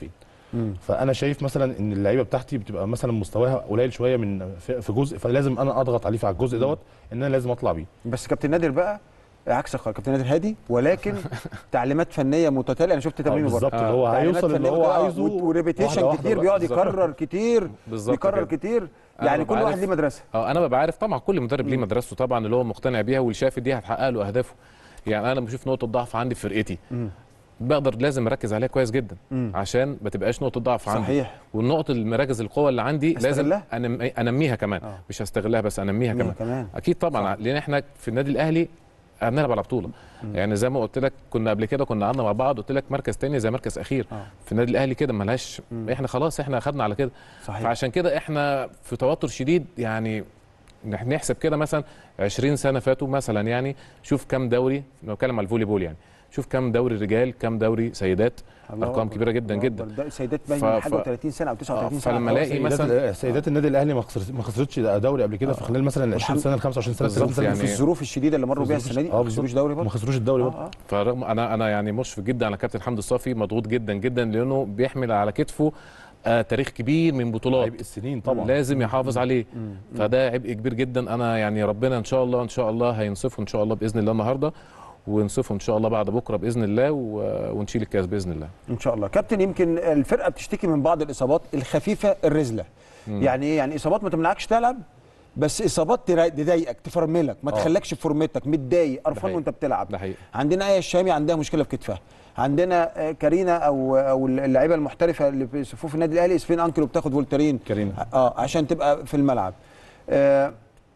مم. فانا شايف مثلا ان اللعيبه بتاعتي بتبقى مثلا مستواها قليل شويه من في في جزء فلازم انا اضغط عليه على الجزء دوت ان انا لازم اطلع بيه بس كابتن نادر بقى عكس خالص كابتن نادر هادي ولكن تعليمات فنيه متتاليه انا شفت تمرينه بالظبط برضه اللي هو تعليمات هيوصل اللي فنية هو كده، عايزه و- وريبيتيشن واحدة واحدة كتير بقى. بيقعد بالظبط. يكرر كتير بالظبط يكرر كده. كتير أنا يعني كل ببقى واحد عارف- ليه مدرسه اه انا ببقى عارف طبعا كل مدرب ليه مدرسته طبعا اللي هو مقتنع بيها واللي شايف دي هتحقق له اهدافه يعني انا لما بشوف نقطه ضعف عندي في فرقتي مم. بقدر لازم اركز عليها كويس جدا مم. عشان ما تبقاش نقطه ضعف عندي صحيح والنقطه المراكز القوه اللي عندي لازم أستغلها؟ أنم... انميها كمان آه. مش هستغلها بس انميها مية كمان كمان اكيد طبعا صح. لان احنا في النادي الاهلي بنلعب على بطوله يعني زي ما قلت لك كنا قبل كده كنا قعدنا مع بعض قلت لك مركز تاني زي مركز اخير آه. في النادي الاهلي كده ملهاش مم. احنا خلاص احنا اخدنا على كده صحيح فعشان كده احنا في توتر شديد يعني نح- نحسب كده مثلا 20 سنه فاتوا مثلا يعني شوف كام دوري بنتكلم على الفولي بول يعني شوف كام دوري رجال كام دوري سيدات الله ارقام أكبر. كبيره جدا الله جدا أكبر. ده سيدات باين ف- حاجه ف- و30 سنه او 39 سنه فلما أو ألاقي سيدات- مثلا- سيدات سيدات النادي الاهلي ما خسرت- ما خسرتش دوري قبل كده في خلال مثلا ال 20 سنه ال 25 سنه بالظبط، 30 سنه يعني في الظروف الشديده اللي مروا في بيها الظروف السنه دي اه ما بالظبط. خسروش دوري ما برضه خسروش الدوري برضه آه، آه. فرغم انا انا يعني مشفق جدا على كابتن حمدي الصافي مضغوط جدا جدا لانه بيحمل على كتفه آه تاريخ كبير من بطولات عبء السنين طبعا لازم يحافظ عليه مم. فده عبء كبير جدا انا يعني ربنا ان شاء الله ان شاء الله هينصفه ان شاء الله باذن الله النهارده وينصفه ان شاء الله بعد بكره باذن الله و- ونشيل الكاس باذن الله ان شاء الله كابتن يمكن الفرقه بتشتكي من بعض الاصابات الخفيفه الرزله مم. يعني ايه يعني اصابات ما تمنعكش تلعب بس اصابات ترا- تضايقك تفرملك ما آه. تخليكش في فورمتك متضايق قرفان حقيقي. وانت بتلعب ده حقيقي عندنا ايه الشامي عندها مشكله في كتفها عندنا آه، كارينا او او اللعيبه المحترفه اللي في صفوف النادي الاهلي اسفين انكل وبتاخد فولترين كريم اه عشان تبقى في الملعب آه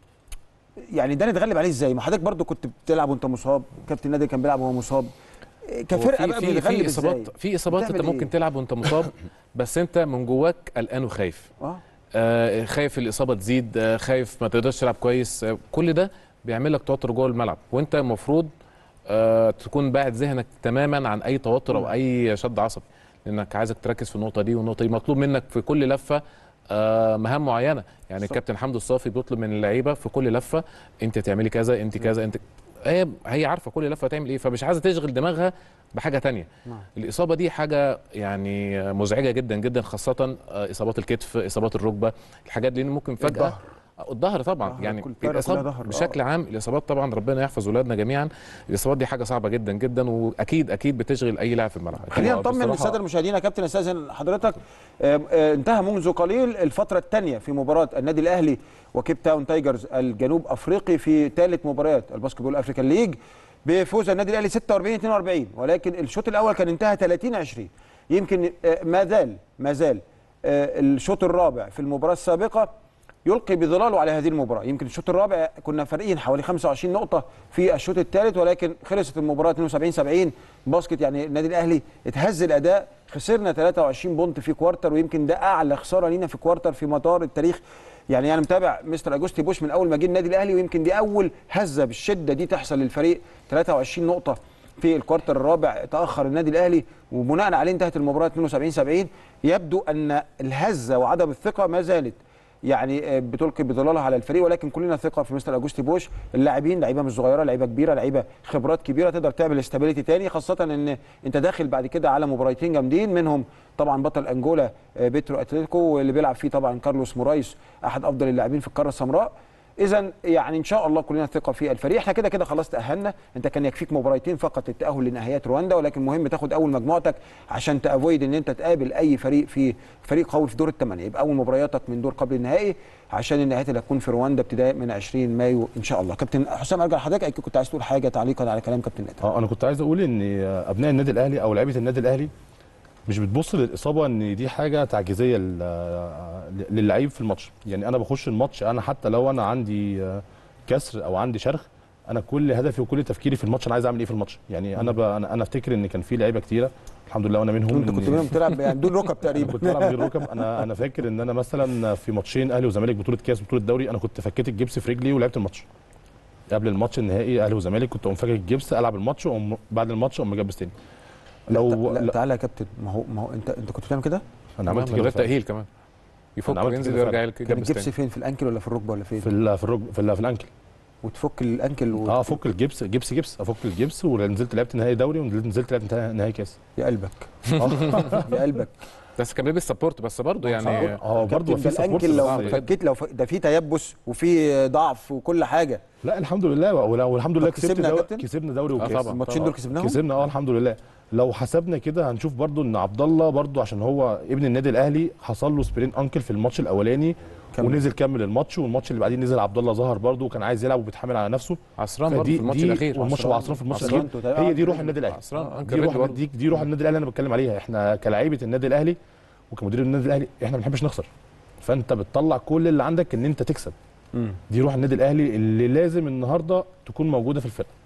يعني ده نتغلب عليه ازاي ما حضرتك برضو كنت بتلعب وانت مصاب كابتن نادر كان بيلعب وهو مصاب آه، كفرقه وفي- بقى في بنتغلب في ازاي اصابات في اصابات انت بتعمل إيه؟ ممكن تلعب وانت مصاب بس انت من جواك قلقان وخايف اه آه، خايف الاصابه تزيد آه، خايف ما تقدرش تلعب كويس آه، كل ده بيعمل لك توتر جوه الملعب وانت المفروض آه، تكون باعد ذهنك تماما عن اي توتر او اي شد عصبي لانك عايزك تركز في النقطه دي والنقطه دي مطلوب منك في كل لفه آه، مهام معينه يعني صح. الكابتن حمدي الصافي بيطلب من اللعيبه في كل لفه انت تعملي كذا انت كذا انت هي هي عارفه كل لفه هتعمل ايه فمش عايزه تشغل دماغها بحاجه تانية نعم. الاصابه دي حاجه يعني مزعجه جدا جدا خاصه آه، اصابات الكتف اصابات الركبه الحاجات دي ممكن فجاه الظهر. آه، الظهر طبعا الظهر، يعني كل فرقة كلها الاصابه ظهر، آه. بشكل عام الاصابات طبعا ربنا يحفظ اولادنا جميعا الاصابات دي حاجه صعبه جدا جدا واكيد اكيد بتشغل اي لاعب في الملعب خلينا هو نطمن بصراحة- للساده المشاهدين يا كابتن استاذن حضرتك آه، آه، انتهى منذ قليل الفتره الثانيه في مباراه النادي الاهلي وكيب تاون تايجرز الجنوب افريقي في ثالث مباريات الباسكتبول افريكان ليج بفوز النادي الاهلي 46 42 ولكن الشوط الاول كان انتهى 30 20 يمكن آه، ما زال ما زال آه، الشوط الرابع في المباراه السابقه يلقي بظلاله على هذه المباراه يمكن الشوط الرابع كنا فارقين حوالي 25 نقطه في الشوط الثالث ولكن خلصت المباراه 72 70 باسكت يعني النادي الاهلي اتهز الاداء خسرنا 23 بونت في كوارتر ويمكن ده اعلى خساره لينا في كوارتر في مدار التاريخ يعني انا متابع مستر اجوستي بوش من اول ما جه النادي الاهلي ويمكن دي اول هزه بالشده دي تحصل للفريق 23 نقطه في الكوارتر الرابع تاخر النادي الاهلي وبناء عليه انتهت المباراه 72 70 يبدو ان الهزه وعدم الثقه ما زالت يعني آه، بتلقي بظلالها على الفريق ولكن كلنا ثقه في مستر اجوستي بوش اللاعبين لعيبه مش صغيره لعيبه كبيره لعيبه خبرات كبيره تقدر تعمل استابيليتي تاني خاصه ان انت داخل بعد كده على مباراتين جامدين منهم طبعا بطل انجولا آه، بيترو اتلتيكو واللي بيلعب فيه طبعا كارلوس مورايس احد افضل اللاعبين في القاره السمراء اذا يعني ان شاء الله كلنا ثقه في الفريق احنا كده كده خلاص تاهلنا انت كان يكفيك مباراتين فقط للتاهل لنهائيات رواندا ولكن مهم تاخد اول مجموعتك عشان تافويد ان انت تقابل اي فريق في فريق قوي في دور الثمانيه يبقى اول مبارياتك من دور قبل النهائي عشان النهائيات اللي هتكون في رواندا ابتداء من 20 مايو ان شاء الله كابتن حسام ارجع لحضرتك أكيد كنت عايز تقول حاجه تعليقا على كلام كابتن نادر اه انا كنت عايز اقول ان ابناء النادي الاهلي او لعيبه النادي الاهلي مش بتبص للاصابه ان دي حاجه تعجيزيه لل- للعيب في الماتش يعني انا بخش الماتش انا حتى لو انا عندي آه، كسر او عندي شرخ انا كل هدفي وكل تفكيري في الماتش انا عايز اعمل ايه في الماتش يعني انا ب... انا أنا افتكر ان كان في لعيبه كتيره الحمد لله وانا منهم انت إن- كنت منهم بتلعب يعني بدون ركب انا تقريبا كنت بلعب غير ركب انا انا فاكر ان انا مثلا في ماتشين اهلي وزمالك بطوله كاس بطوله دوري انا كنت فكيت الجبس في رجلي ولعبت الماتش قبل الماتش النهائي اهلي وزمالك كنت اقوم فاكك الجبس العب الماتش واقوم بعد الماتش اقوم مجبس تاني لو لا, لا تعالى يا كابتن ما هو ما هو انت انت كنت بتعمل كده انا عملت من كده غير فعلا. تاهيل كمان يفك عملت وينزل كده ويرجع فعلا. كان يجبس الجبس تاني فين في الانكل ولا في الركبه ولا فين في ال- في الركب في, ال- في الانكل وتفك الانكل و... اه افك الجبس جبس جبس افك الجبس ونزلت لعبت نهائي دوري ونزلت لعبت نهائي نهائي كاس يا قلبك آه. يا قلبك بس كان بيلبس سبورت بس برضه يعني اه برضه في ده سبورت الانكل لو صعب جدا. فكيت لو ف... ده في تيبس وفي ضعف وكل حاجه لا الحمد لله ولا- والحمد لله طب كسبنا كسبنا يا دوري كابتن؟ كسبنا دوري وكاس طبعاً. الماتشين دول كسبناهم كسبنا اه الحمد لله لو حسبنا كده هنشوف برضو ان عبد الله برضو عشان هو ابن النادي الاهلي حصل له سبرين انكل في الماتش الاولاني كمل. ونزل كمل الماتش والماتش اللي بعدين نزل عبد الله ظهر برضو وكان عايز يلعب وبيتحامل على نفسه عصران برضه فدي في الماتش دي الاخير والماتش وعصران في الماتش عصران الاخير تقريباً. هي دي روح النادي الاهلي عصران دي انكل روح برضه دي, دي روح النادي الاهلي انا بتكلم عليها احنا كلاعيبه النادي الاهلي وكمدير النادي الاهلي احنا ما بنحبش نخسر فانت بتطلع كل اللي عندك ان انت تكسب مم. دي روح النادي الاهلي اللي لازم النهارده تكون موجوده في الفرقه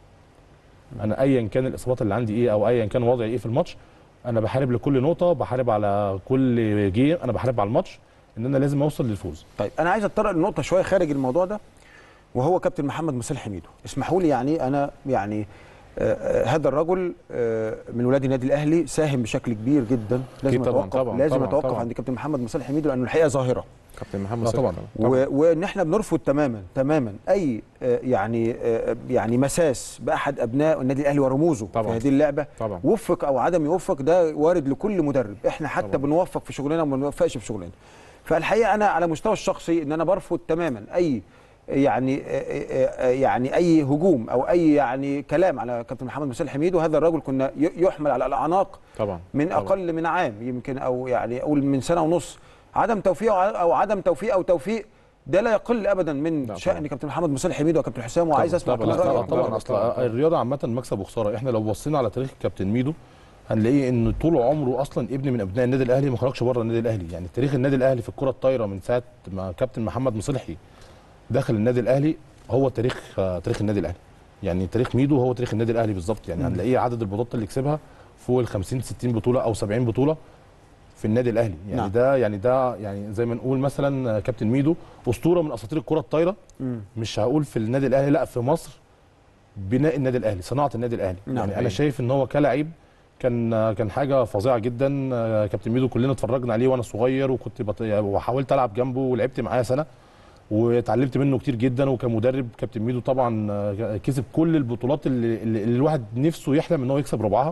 انا ايا كان الاصابات اللي عندي ايه او ايا كان وضعي ايه في الماتش انا بحارب لكل نقطه بحارب على كل جيم انا بحارب على الماتش ان انا لازم اوصل للفوز طيب انا عايز اتطرق لنقطه شويه خارج الموضوع ده وهو كابتن محمد مصالح حميدو اسمحوا لي يعني انا يعني آه، آه، هذا الرجل آه، من ولاد النادي الاهلي ساهم بشكل كبير جدا لازم طبعاً، يتوقف طبعاً، لازم طبعاً، يتوقف طبعاً. عند كابتن محمد مصالح حميدو لانه الحقيقه ظاهره كابتن محمد لا صالح طبعاً. طبعا و- وان احنا بنرفض تماما تماما اي آه، يعني آه، يعني مساس باحد ابناء النادي الاهلي ورموزه في طبعاً. هذه اللعبه طبعا وفق او عدم يوفق ده وارد لكل مدرب احنا حتى طبعاً. بنوفق في شغلنا وما بنوفقش في شغلنا فالحقيقه انا على مستوى الشخصي ان انا برفض تماما اي يعني يعني اي هجوم او اي يعني كلام على كابتن محمد مسال حميد وهذا الرجل كنا ي- يحمل على الاعناق طبعا من طبعاً. اقل من عام يمكن او يعني اقول من سنه ونص عدم توفيق او او عدم توفيق او توفيق ده لا يقل ابدا من لا شان طبعاً. كابتن محمد مسال حميد وكابتن حسام وعايز اسمع طبعاً. كمان لا طبعا رايك طبعا طبعاً. اصل طبعاً. الرياضه عامه مكسب وخساره احنا لو بصينا على تاريخ كابتن ميدو هنلاقيه ان طول عمره اصلا ابن من ابناء النادي الاهلي ما خرجش بره النادي الاهلي يعني تاريخ النادي الاهلي في الكره الطايره من ساعه ما كابتن محمد مصلحي دخل النادي الاهلي هو تاريخ آه، تاريخ النادي الاهلي يعني تاريخ ميدو هو تاريخ النادي الاهلي بالظبط يعني هنلاقيه عدد البطولات اللي كسبها فوق ال 50 60 بطوله او 70 بطوله في النادي الاهلي يعني نعم. ده يعني ده يعني زي ما نقول مثلا آه، كابتن ميدو اسطوره من اساطير الكره الطايره مم. مش هقول في النادي الاهلي لا في مصر بناء النادي الاهلي صناعه النادي الاهلي نعم. يعني انا أيوة. شايف ان هو كلاعب كان كان حاجه فظيعه جدا آه، كابتن ميدو كلنا اتفرجنا عليه وانا صغير وكنت بط... وحاولت العب جنبه ولعبت معاه سنه واتعلمت منه كتير جدا وكمدرب كابتن ميدو طبعا آه، كسب كل البطولات اللي, اللي اللي الواحد نفسه يحلم ان هو يكسب ربعها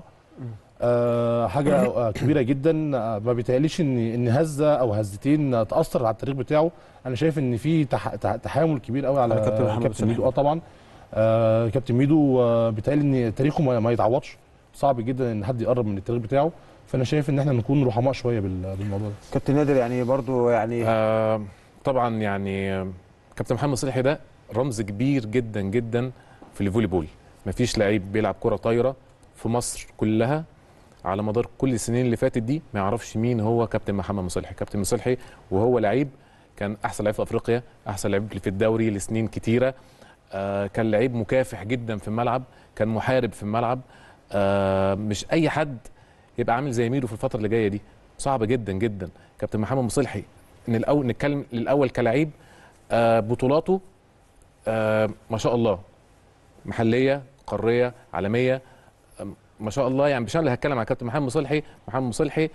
آه حاجه آه كبيره جدا آه ما بيتهيأليش ان ان هزه او هزتين آه، تاثر على التاريخ بتاعه انا شايف ان في تح... تح... تحامل كبير قوي على, على كابتن محمد كابتن صالح. ميدو اه طبعا آه كابتن ميدو آه بيتهيألي ان تاريخه ما, ما يتعوضش صعب جدا ان حد يقرب من التاريخ بتاعه فانا شايف ان احنا نكون رحماء شويه بال- بالموضوع ده كابتن نادر يعني برضو يعني آه طبعا يعني آه، كابتن محمد صلحي ده رمز كبير جدا جدا في الفولي بول مفيش لعيب بيلعب كره طايره في مصر كلها على مدار كل السنين اللي فاتت دي ما يعرفش مين هو كابتن محمد مصلحي كابتن مصلحي وهو لعيب كان احسن لعيب في افريقيا احسن لعيب في الدوري لسنين كتيره آه كان لعيب مكافح جدا في الملعب كان محارب في الملعب آه مش اي حد يبقى عامل زي ميدو في الفتره اللي جايه دي صعب جدا جدا كابتن محمد مصلحي ان الاول نتكلم الاول كلاعب آه بطولاته آه ما شاء الله محليه قاريه عالميه آه ما شاء الله يعني مش انا اللي هتكلم عن كابتن محمد مصلحي محمد مصلحي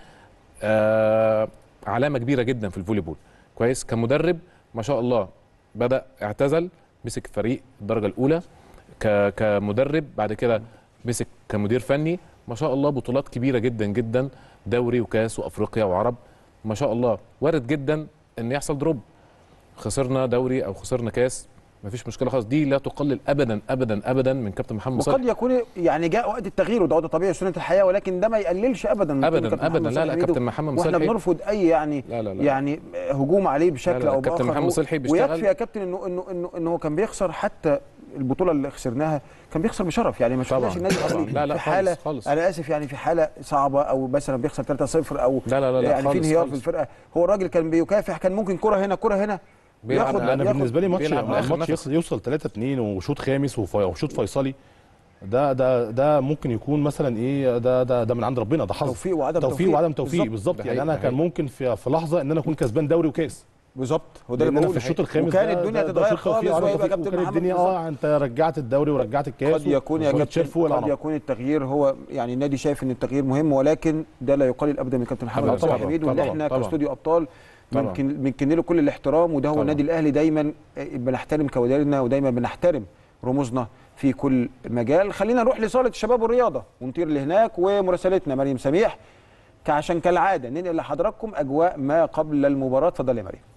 آه علامه كبيره جدا في الفولي بول كويس كمدرب ما شاء الله بدا اعتزل مسك فريق الدرجه الاولى ك- كمدرب بعد كده مسك كمدير فني ما شاء الله بطولات كبيره جدا جدا دوري وكاس وافريقيا وعرب ما شاء الله وارد جدا ان يحصل دروب خسرنا دوري او خسرنا كاس مفيش مشكله خالص دي لا تقلل ابدا ابدا ابدا من كابتن محمد صالح وقد يكون يعني جاء وقت التغيير وده وضع طبيعي سنه الحياه ولكن ده ما يقللش ابدا من ابدا كابتن ابدا محمد لا لا صالح كابتن محمد واحنا صالح بنرفض اي يعني لا لا لا يعني هجوم عليه بشكل لا لا، او كابتن باخر محمد صلحي بيشتغل- ويكفي يا كابتن انه انه انه انه هو كان بيخسر حتى البطوله اللي خسرناها كان بيخسر بشرف يعني ما طبعاً، شفناش النادي طبعاً. الاهلي لا، لا، في خالص، حاله خالص. انا اسف يعني في حاله صعبه او مثلا بيخسر 3-0 او لا لا لا لا يعني في خالص، انهيار في خالص. الفرقه هو الراجل كان بيكافح كان ممكن كره هنا كره هنا بيلعب- ياخد انا ياخد- بالنسبه لي ماتش بيلعب لآخر ماتش نفس. يوصل 3 2 وشوط خامس وف- وشوط فيصلي ده ده ده ممكن يكون مثلا ايه ده ده ده من عند ربنا ده حظ توفيق وعدم توفيق توفيق. وعدم توفيق بالظبط. بالظبط ده يعني حقيقي، انا ده كان حقيقي. ممكن في في لحظه ان انا اكون كسبان دوري وكاس بالظبط هو ده لان اللي انا بقوله في الشوط الخامس وكان ده- الدنيا ده- ده تتغير شوط توفيق خالص وعدم ويبقى توفيق، كابتن وكان محمد الدنيا بالظبط. اه انت رجعت الدوري ورجعت الكاس قد يكون يا وتشيل كابتن فوق قد العناق يكون التغيير هو يعني النادي شايف ان التغيير مهم ولكن ده لا يقلل ابدا من كابتن محمد طبعاً، عبد الصالح طبعاً، حميد وان طبعاً، احنا طبعاً. كاستوديو ابطال طبعاً. ممكن بنكن له كل الاحترام وده هو طبعاً. النادي الاهلي دايما بنحترم كوادرنا ودايما بنحترم رموزنا في كل مجال خلينا نروح لصاله الشباب والرياضه ونطير لهناك ومراسلتنا مريم سميح عشان كالعاده ننقل لحضراتكم اجواء ما قبل المباراه اتفضل يا مريم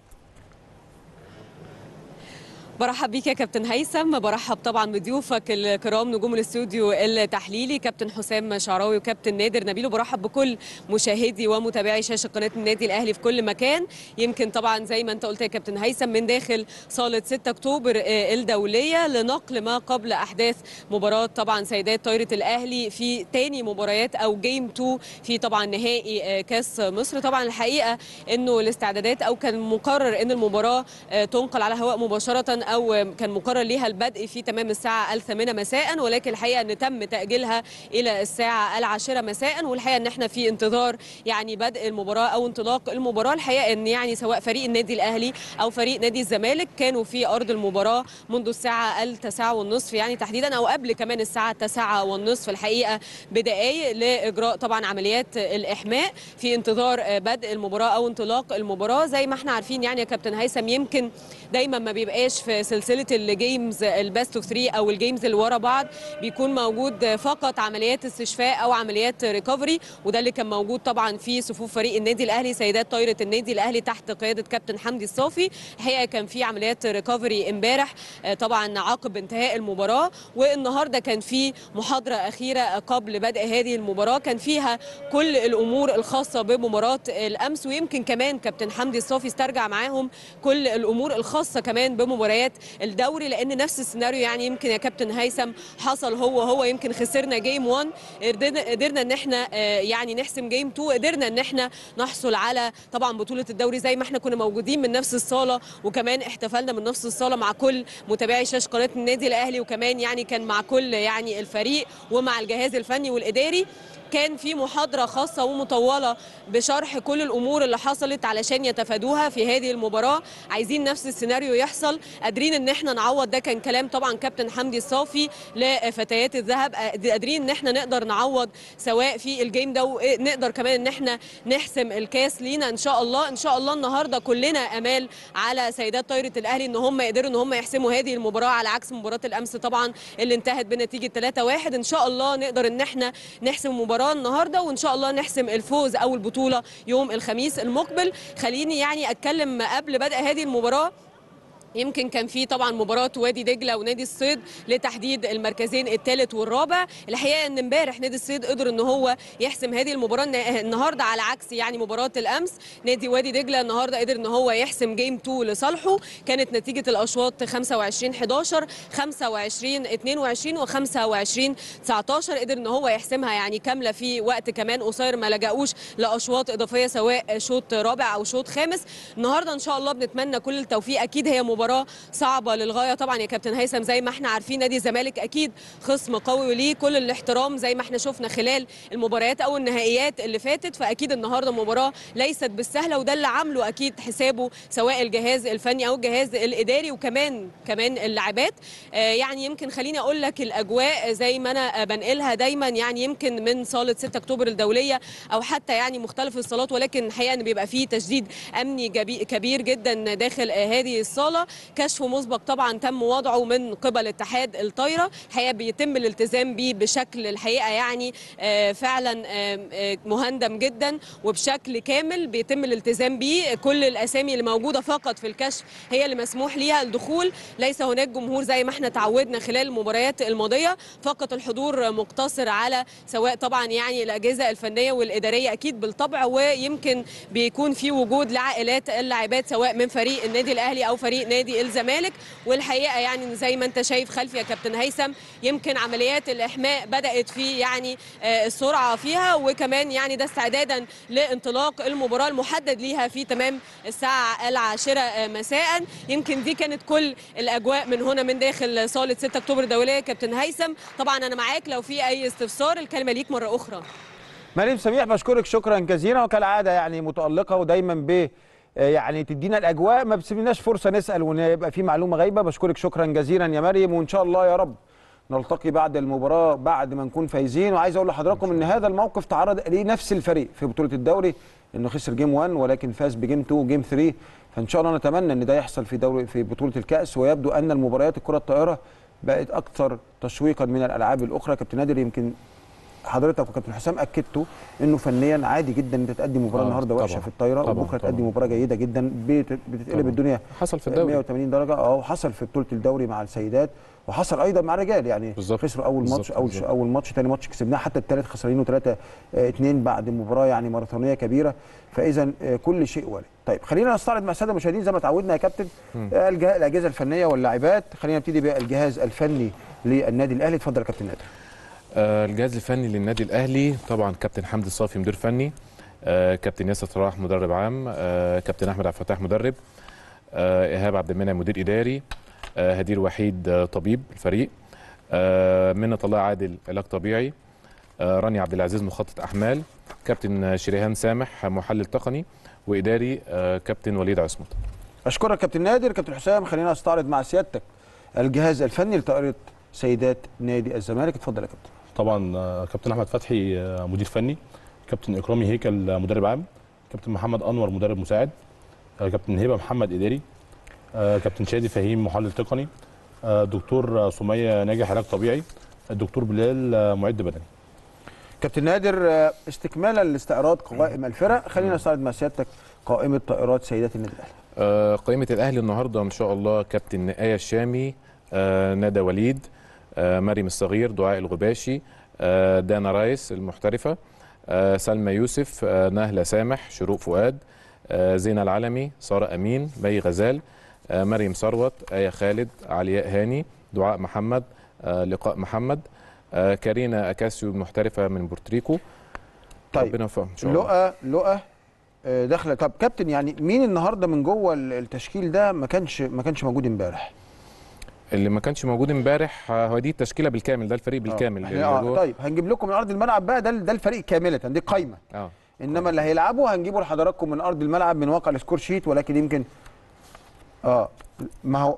برحب بيك يا كابتن هيثم برحب طبعا بضيوفك الكرام نجوم الاستوديو التحليلي كابتن حسام شعراوي وكابتن نادر نبيل وبرحب بكل مشاهدي ومتابعي شاشه قناه النادي الاهلي في كل مكان يمكن طبعا زي ما انت قلت يا كابتن هيثم من داخل صاله 6 اكتوبر آه، الدوليه لنقل ما قبل احداث مباراه طبعا سيدات طايره الاهلي في تاني مباريات او جيم 2 في طبعا نهائي آه، كاس مصر طبعا الحقيقه انه الاستعدادات او كان مقرر ان المباراه آه، تنقل على الهواء مباشره او كان مقرر ليها البدء في تمام الساعه الثامنه مساء ولكن الحقيقه ان تم تاجيلها الى الساعه العاشره مساء والحقيقه ان احنا في انتظار يعني بدء المباراه او انطلاق المباراه الحقيقه ان يعني سواء فريق النادي الاهلي او فريق نادي الزمالك كانوا في ارض المباراه منذ الساعه التاسعه والنصف يعني تحديدا او قبل كمان الساعه التاسعه والنصف الحقيقه بدقائق لاجراء طبعا عمليات الاحماء في انتظار بدء المباراه او انطلاق المباراه زي ما احنا عارفين يعني يا كابتن هيثم يمكن دايما ما بيبقاش في سلسله الجيمز البيست اوف 3 او الجيمز اللي ورا بعض بيكون موجود فقط عمليات استشفاء او عمليات ريكفري وده اللي كان موجود طبعا في صفوف فريق النادي الاهلي سيدات طايره النادي الاهلي تحت قياده كابتن حمدي الصافي الحقيقه كان في عمليات ريكفري امبارح آه، طبعا عقب انتهاء المباراه والنهارده كان في محاضره اخيره قبل بدء هذه المباراه كان فيها كل الامور الخاصه بمباراه الامس ويمكن كمان كابتن حمدي الصافي استرجع معاهم كل الامور الخاصه كمان بمباريات الدوري لان نفس السيناريو يعني يمكن يا كابتن هيثم حصل هو هو يمكن خسرنا جيم 1 قدرنا قدرنا ان احنا آه، يعني نحسم جيم 2 قدرنا ان احنا نحصل على طبعا بطوله الدوري زي ما احنا كنا موجودين من نفس الصاله وكمان احتفلنا من نفس الصاله مع كل متابعي شاشه قناه النادي الاهلي وكمان يعني كان مع كل يعني الفريق ومع الجهاز الفني والاداري كان في محاضرة خاصة ومطولة بشرح كل الأمور اللي حصلت علشان يتفادوها في هذه المباراة عايزين نفس السيناريو يحصل قادرين ان احنا نعوض ده كان كلام طبعا كابتن حمدي الصافي لفتيات الذهب قادرين ان احنا نقدر نعوض سواء في الجيم ده ونقدر كمان ان احنا نحسم الكاس لينا ان شاء الله ان شاء الله النهارده كلنا امال على سيدات طايره الاهلي ان هم يقدروا ان هم يحسموا هذه المباراه على عكس مباراه الامس طبعا اللي انتهت بنتيجه 3-1 ان شاء الله نقدر ان احنا نحسم المباراه النهارده وان شاء الله نحسم الفوز او البطوله يوم الخميس المقبل خليني يعني اتكلم قبل بدء هذه المباراه يمكن كان في طبعا مباراه وادي دجله ونادي الصيد لتحديد المركزين الثالث والرابع الحقيقه ان امبارح نادي الصيد قدر ان هو يحسم هذه المباراه الن- النهارده على عكس يعني مباراه الامس نادي وادي دجله النهارده قدر ان هو يحسم جيم 2 لصالحه كانت نتيجه الاشواط 25 11 25 22 و 25 19 قدر ان هو يحسمها يعني كامله في وقت كمان قصير ما لجأوش لاشواط اضافيه سواء شوط رابع او شوط خامس النهارده ان شاء الله بنتمنى كل التوفيق اكيد هي مباراه صعبه للغايه طبعا يا كابتن هيثم زي ما احنا عارفين نادي الزمالك اكيد خصم قوي وليه كل الاحترام زي ما احنا شفنا خلال المباريات او النهائيات اللي فاتت فاكيد النهارده مباراه ليست بالسهله وده اللي عامله اكيد حسابه سواء الجهاز الفني او الجهاز الاداري وكمان كمان اللاعبات آه، يعني يمكن خليني اقول لك الاجواء زي ما انا بنقلها دايما يعني يمكن من صاله 6 اكتوبر الدوليه او حتى يعني مختلف الصالات ولكن الحقيقه ان بيبقى فيه تشديد امني جبي- كبير جدا داخل آه، هذه الصاله كشف مسبق طبعا تم وضعه من قبل اتحاد الطايره الحقيقه بيتم الالتزام بيه بشكل الحقيقه يعني آه، فعلا آه، آه، مهندم جدا وبشكل كامل بيتم الالتزام بيه كل الاسامي اللي موجوده فقط في الكشف هي اللي مسموح ليها الدخول ليس هناك جمهور زي ما احنا تعودنا خلال المباريات الماضيه فقط الحضور مقتصر على سواء طبعا يعني الاجهزه الفنيه والاداريه اكيد بالطبع ويمكن بيكون في وجود لعائلات اللاعبات سواء من فريق النادي الاهلي او فريق نادي الزمالك والحقيقه يعني زي ما انت شايف خلفي يا كابتن هيثم يمكن عمليات الاحماء بدات في يعني آه، السرعه فيها وكمان يعني ده استعدادا لانطلاق المباراه المحدد ليها في تمام الساعه العاشره آه، مساء يمكن دي كانت كل الاجواء من هنا من داخل صاله 6 اكتوبر الدوليه كابتن هيثم طبعا انا معاك لو في اي استفسار الكلمه ليك مره اخرى مريم سميح بشكرك شكرا جزيلا وكالعاده يعني متالقه ودايما ب آه، يعني تدينا الاجواء ما بتسيبناش فرصه نسال ويبقى في معلومه غايبه بشكرك شكرا جزيلا يا مريم وان شاء الله يا رب نلتقي بعد المباراه بعد ما نكون فايزين وعايز اقول لحضراتكم ان هذا الموقف تعرض ليه نفس الفريق في بطوله الدوري انه خسر جيم 1 ولكن فاز بجيم 2 وجيم 3 فان شاء الله نتمنى ان ده يحصل في دوري في بطوله الكاس ويبدو ان المباريات الكره الطائره بقت اكثر تشويقا من الالعاب الاخرى كابتن نادر يمكن حضرتك وكابتن حسام اكدتوا انه فنيا عادي جدا انت تقدم مباراه آه، النهارده وحشه طبعاً. في الطايره طبعاً، وبكره طبعاً. تقدم مباراه جيده جدا بت- بتتقلب طبعاً. الدنيا حصل في الدوري 180 درجه اه وحصل في بطوله الدوري مع السيدات وحصل ايضا مع الرجال يعني بالظبط. خسروا اول بالظبط، ماتش اول بالظبط. اول ماتش ثاني ماتش كسبناه حتى الثالث خسرانينه 3 2 بعد مباراه يعني ماراثونيه كبيره فاذا آه، كل شيء وارد طيب خلينا نستعرض مع الساده المشاهدين زي ما تعودنا يا كابتن آه، الجه- الاجهزه الفنيه واللاعبات خلينا نبتدي بالجهاز الفني للنادي الاهلي اتفضل يا كابتن نادر آه، الجهاز الفني للنادي الاهلي طبعا كابتن حمدي الصافي مدير فني آه، كابتن ياسر صلاح مدرب عام آه، كابتن احمد عبد الفتاح مدرب آه، ايهاب عبد المنعم مدير اداري آه، هدير وحيد آه، طبيب الفريق آه، منة الله عادل علاج طبيعي آه، راني عبد العزيز مخطط احمال كابتن شريهان سامح محلل تقني واداري آه، كابتن وليد عصمت اشكرك كابتن نادر كابتن حسام خلينا نستعرض مع سيادتك الجهاز الفني لطائره سيدات نادي الزمالك اتفضل يا كابتن طبعا آه، كابتن احمد فتحي آه، مدير فني كابتن اكرامي هيكل آه، مدرب عام كابتن محمد انور مدرب مساعد آه، كابتن هبه محمد اداري آه، كابتن شادي فهيم محلل تقني آه، دكتور آه، سميه ناجح علاج طبيعي الدكتور بلال آه، معد بدني كابتن نادر آه، استكمالا لاستعراض قوائم الفرق خلينا نستعرض مع سيادتك قائمه طائرات سيدات النادي الاهلي آه، قائمة الأهلي النهاردة إن شاء الله كابتن آية الشامي آه، ندى وليد آه، مريم الصغير دعاء الغباشي آه، دانا رايس المحترفة آه، سلمى يوسف آه، نهلة سامح شروق فؤاد آه، زينة العلمي سارة أمين مي غزال آه، مريم ثروت آية خالد علياء هاني دعاء محمد آه، لقاء محمد آه، كارينا أكاسيو المحترفة من بورتريكو طيب ربنا يوفقهم إن شاء الله لقى لقى آه، داخله طب كابتن يعني مين النهارده من جوه ال- التشكيل ده ما كانش ما كانش موجود امبارح اللي ما كانش موجود امبارح آه، هو دي التشكيلة بالكامل ده الفريق بالكامل آه. اللي إحنا- آه جوه. طيب هنجيب لكم من ارض الملعب بقى ده ده الفريق كامله دي قايمه اه انما اللي هيلعبوا هنجيبه لحضراتكم من ارض الملعب من واقع السكور شيت ولكن يمكن اه ما هو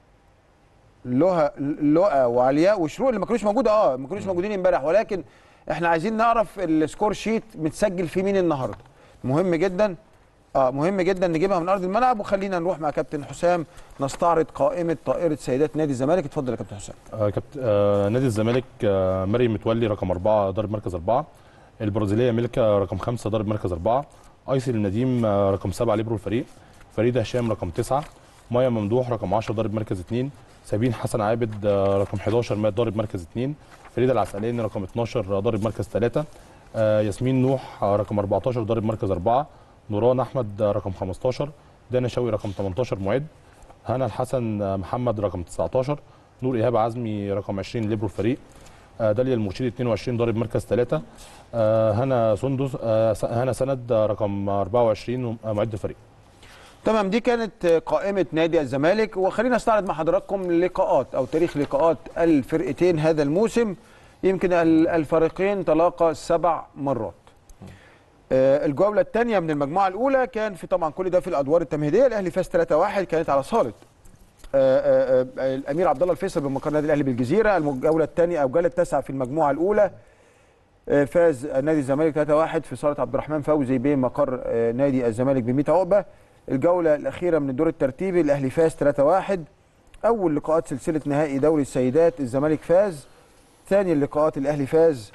لها لقى وعلياء وشروق اللي ما كانوش موجوده اه ما كانوش موجودين امبارح ولكن احنا عايزين نعرف السكور شيت متسجل فيه مين النهارده مهم جدا اه مهم جدا نجيبها من ارض الملعب وخلينا نروح مع كابتن حسام نستعرض قائمه طائره سيدات نادي الزمالك اتفضل يا كابتن حسام آه، كابتن آه، نادي الزمالك آه، مريم متولي رقم أربعة ضارب مركز أربعة البرازيلية ميلكا رقم خمسة ضارب مركز أربعة أيسل النديم آه، رقم سبعة ليبرو الفريق فريدة هشام رقم تسعة مايا ممدوح رقم 10 ضارب مركز اثنين سابين حسن عابد آه، رقم 11 مات ضارب مركز اثنين فريدة العسقلاني رقم 12 ضارب مركز ثلاثة آه، ياسمين نوح آه، رقم 14 ضارب مركز أربعة نوران أحمد آه، رقم 15 دانا شوقي رقم 18 معد هنا الحسن آه، محمد رقم 19 نور ايهاب عزمي رقم 20 ليبرو الفريق آه، داليا المرشدي 22 ضارب مركز ثلاثة هنا سندس آه، س- هنا سند آه، رقم 24 آه، معد الفريق تمام دي كانت قائمة نادي الزمالك وخلينا نستعرض مع حضراتكم لقاءات أو تاريخ لقاءات الفرقتين هذا الموسم يمكن ال- الفريقين تلاقى سبع مرات آه، الجولة الثانية من المجموعة الأولى كان في طبعا كل ده في الأدوار التمهيدية الأهلي فاز 3-1 كانت على صالة آه، آه، آه، الأمير عبد الله الفيصل بمقر النادي الأهلي بالجزيرة الجولة الثانية أو الجولة التاسعة في المجموعة الأولى آه، فاز نادي الزمالك 3-1 في صالة عبد الرحمن فوزي بمقر آه، نادي الزمالك ب 100 عقبة الجولة الأخيرة من الدور الترتيبي الأهلي فاز 3-1 أول لقاءات سلسلة نهائي دوري السيدات الزمالك فاز ثاني اللقاءات الأهلي فاز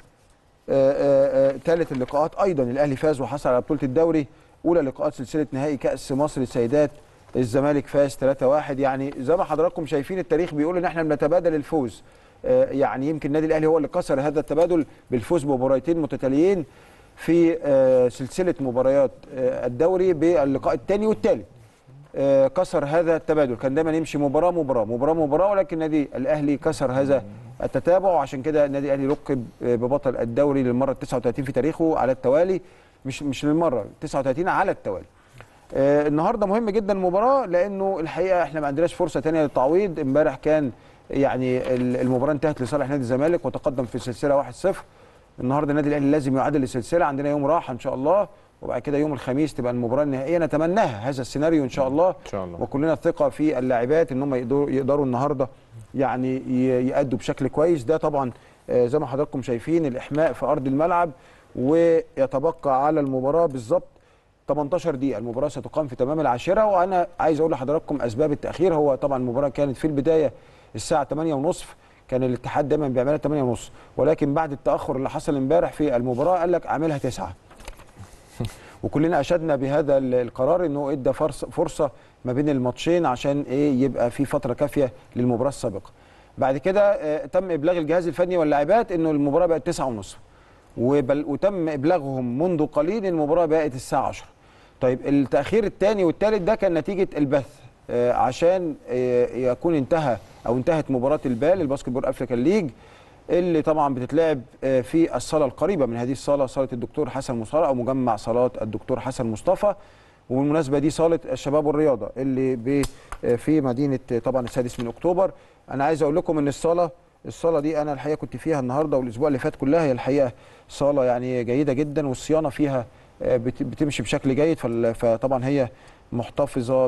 ثالث اللقاءات أيضا الأهلي فاز وحصل على بطولة الدوري أولى لقاءات سلسلة نهائي كأس مصر السيدات الزمالك فاز 3-1 يعني زي ما حضراتكم شايفين التاريخ بيقول ان احنا بنتبادل الفوز آه، يعني يمكن النادي الاهلي هو اللي كسر هذا التبادل بالفوز بمباراتين متتاليين في آه، سلسله مباريات آه، الدوري باللقاء الثاني والثالث آه، كسر هذا التبادل كان دايما يمشي مباراه مباراه مباراه مباراه ولكن النادي الاهلي كسر هذا التتابع وعشان كده النادي الاهلي لقب آه، ببطل الدوري للمره 39 في تاريخه على التوالي مش مش للمره 39 على التوالي آه، النهارده مهم جدا المباراه لانه الحقيقه احنا ما عندناش فرصه ثانيه للتعويض امبارح كان يعني ال- المباراه انتهت لصالح نادي الزمالك وتقدم في السلسله 1-0 النهارده النادي الاهلي لازم يعادل السلسله عندنا يوم راحه ان شاء الله وبعد كده يوم الخميس تبقى المباراه النهائيه نتمناها هذا السيناريو ان شاء الله ان شاء الله وكلنا ثقه في اللاعبات ان هم يقدروا يقدروا النهارده يعني ي- يأدوا بشكل كويس ده طبعا آه، زي ما حضراتكم شايفين الاحماء في ارض الملعب ويتبقى على المباراه بالظبط 18 دقيقة المباراة ستقام في تمام العاشرة وأنا عايز أقول لحضراتكم أسباب التأخير هو طبعا المباراة كانت في البداية الساعة 8 ونصف كان الاتحاد دايما بيعملها 8 ونص ولكن بعد التاخر اللي حصل امبارح في المباراه قال لك اعملها 9 وكلنا اشدنا بهذا ال- القرار انه ادى فرص فرصه ما بين الماتشين عشان ايه يبقى في فتره كافيه للمباراه السابقه بعد كده آه، تم ابلاغ الجهاز الفني واللاعبات انه المباراه بقت 9 ونص وبل وتم ابلاغهم منذ قليل إن المباراه بقت الساعه 10 طيب التاخير الثاني والثالث ده كان نتيجه البث آه، عشان آه، يكون انتهى او انتهت مباراه البال الباسكت بول افريكان ليج اللي طبعا بتتلعب آه، في الصاله القريبه من هذه الصاله صاله الدكتور حسن مصطفى او مجمع صالات الدكتور حسن مصطفى وبالمناسبه دي صاله الشباب والرياضه اللي ب- آه، في مدينه آه، طبعا السادس من اكتوبر انا عايز اقول لكم ان الصاله الصاله دي انا الحقيقه كنت فيها النهارده والاسبوع اللي فات كلها هي الحقيقه صاله يعني جيده جدا والصيانه فيها آه، بت- بتمشي بشكل جيد فال- فطبعا هي محتفظه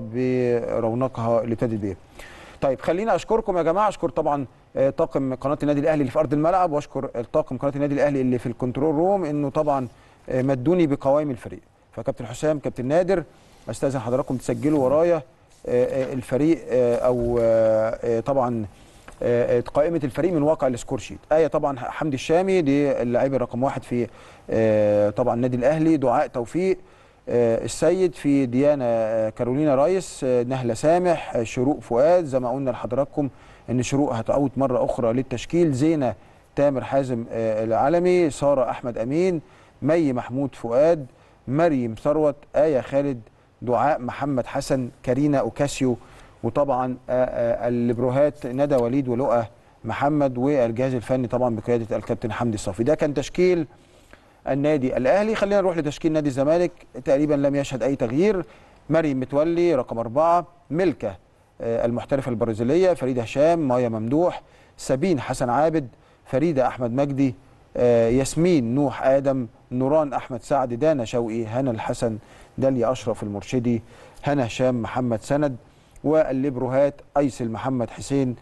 برونقها اللي ابتدت بيه. طيب خلينا اشكركم يا جماعه اشكر طبعا آه، طاقم قناه النادي الاهلي اللي في ارض الملعب واشكر طاقم قناه النادي الاهلي اللي في الكنترول روم انه طبعا آه، مدوني بقوائم الفريق فكابتن حسام كابتن نادر استاذن حضراتكم تسجلوا ورايا آه، آه، الفريق آه، او آه، آه، طبعا آه، آه، قائمه الفريق من واقع السكور شيت ايه طبعا حمدي الشامي دي اللاعب رقم واحد في آه، طبعا النادي الاهلي دعاء توفيق آه، السيد في ديانا آه، كارولينا رايس آه، نهله سامح آه، شروق فؤاد زي ما قلنا لحضراتكم ان شروق هتعود مره اخرى للتشكيل زينه تامر حازم آه، العالمي ساره احمد امين مي محمود فؤاد مريم ثروت ايه خالد دعاء محمد حسن كارينا اوكاسيو وطبعا آه، آه، الليبروهات ندى وليد ولؤى محمد والجهاز الفني طبعا بقياده الكابتن حمدي الصافي ده كان تشكيل النادي الاهلي خلينا نروح لتشكيل نادي الزمالك تقريبا لم يشهد اي تغيير مريم متولي رقم أربعة ملكة آه، المحترفة البرازيلية فريدة هشام مايا ممدوح سابين حسن عابد فريدة أحمد مجدي آه، ياسمين نوح آدم نوران أحمد سعد دانا شوقي هنا الحسن داليا أشرف المرشدي هنا هشام محمد سند والليبروهات أيسل محمد حسين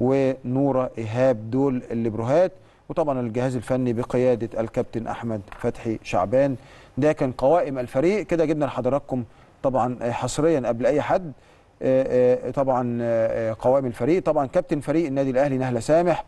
ونورة إيهاب دول الليبروهات وطبعا الجهاز الفني بقيادة الكابتن أحمد فتحي شعبان ده كان قوائم الفريق كده جبنا لحضراتكم طبعا آه، حصريا قبل أي حد آه، آه، طبعا آه، آه، قوائم الفريق طبعا كابتن فريق النادي الأهلي نهلة سامح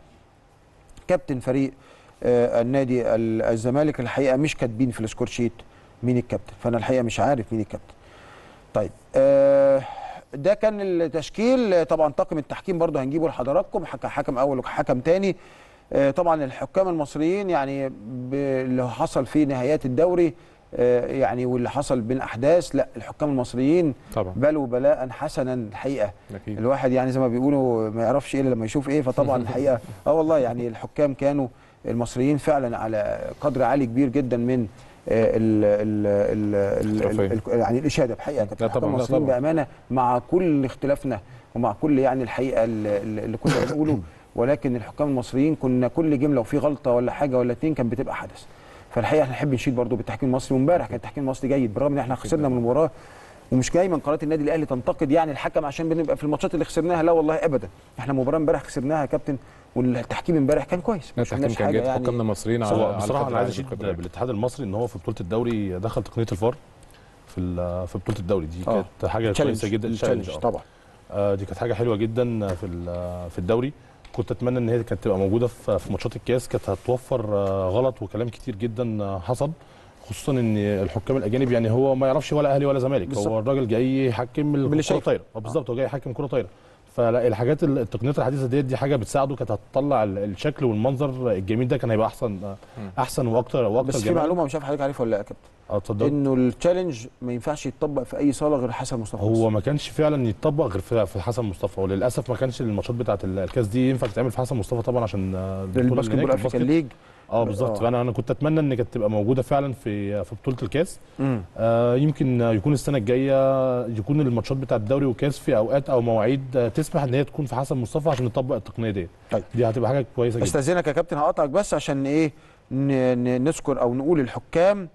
كابتن فريق آه، النادي ال- الزمالك الحقيقة مش كاتبين في السكور شيت مين الكابتن فأنا الحقيقة مش عارف مين الكابتن طيب آه، ده كان التشكيل آه، طبعا طاقم التحكيم برضه هنجيبه لحضراتكم حك- حكم اول وحكم تاني آه، طبعا الحكام المصريين يعني ب- اللي حصل في نهايات الدوري آه، يعني واللي حصل بين احداث لا الحكام المصريين طبعا بلوا بلاء حسنا الحقيقه اكيد الواحد يعني زي ما بيقولوا ما يعرفش ايه الا لما يشوف ايه فطبعا الحقيقه اه والله يعني الحكام كانوا المصريين فعلا على قدر عالي كبير جدا من آه، ال ال ال ال احترافية. ال يعني الاشاده بحقيقه كابتن لا الحكام طبعاً، لا المصريين طبعاً. بامانه مع كل اختلافنا ومع كل يعني الحقيقه ال- ال- اللي كنا بنقوله ولكن الحكام المصريين كنا كل جمله وفي غلطه ولا حاجه ولا اتنين كان بتبقى حدث فالحقيقه احنا نحب نشيد برضو بالتحكيم المصري وامبارح كان التحكيم المصري جيد بالرغم ان احنا خسرنا من المباراه ومش دايما قناه النادي الاهلي تنتقد يعني الحكم عشان بنبقى في الماتشات اللي خسرناها لا والله ابدا احنا مباراه امبارح خسرناها يا كابتن والتحكيم امبارح كان كويس ما التحكيم شفناش كان حاجه جيد يعني حكامنا المصريين على هو على بصراحه قدر انا عايز عالي اشيد بقدر عالي. بالاتحاد المصري ان هو في بطوله الدوري دخل تقنيه الفار في ال- في بطوله الدوري دي آه. كانت حاجه كويسه جدا التشالنج التشالنج، آه. طبعا آه، دي كانت حاجه حلوه جدا في ال- في الدوري كنت اتمنى ان هي كانت تبقى موجوده في في ماتشات الكاس كانت هتوفر آه، غلط وكلام كتير جدا آه، حصل خصوصا ان الحكام الاجانب يعني هو ما يعرفش ولا اهلي ولا زمالك بالظبط. هو الراجل جاي يحكم باللي الكره شايفه. طايره آه، بالظبط هو جاي يحكم كره طايره فلا الحاجات ال- التقنيات الحديثه ديت دي حاجه بتساعده كانت هتطلع ال- الشكل والمنظر الجميل ده كان هيبقى احسن آه، احسن واكتر واكتر بس في جمال. معلومه مش عارف حضرتك عارفها ولا لا يا كابتن اه اتفضل انه التشالنج ما ينفعش يتطبق في اي صاله غير حسن مصطفى هو ما كانش فعلا يتطبق غير في في حسن مصطفى وللاسف ما كانش الماتشات بتاعه ال- الكاس دي ينفع تتعمل في حسن مصطفى طبعا عشان آه، البطولة اللي الباسكت بول هناك، افريكان الباسكت. ليج اه بالظبط آه. فانا انا كنت اتمنى ان كانت تبقى موجوده فعلا في في بطوله الكاس مم. آه يمكن يكون السنه الجايه يكون الماتشات بتاعه الدوري والكاس في اوقات او مواعيد آه، تسمح ان هي تكون في حسن مصطفى عشان نطبق التقنيه دي طيب. دي هتبقى حاجه كويسه جدا استاذنك يا كابتن هقطعك بس عشان ايه ن- ن- نذكر او نقول الحكام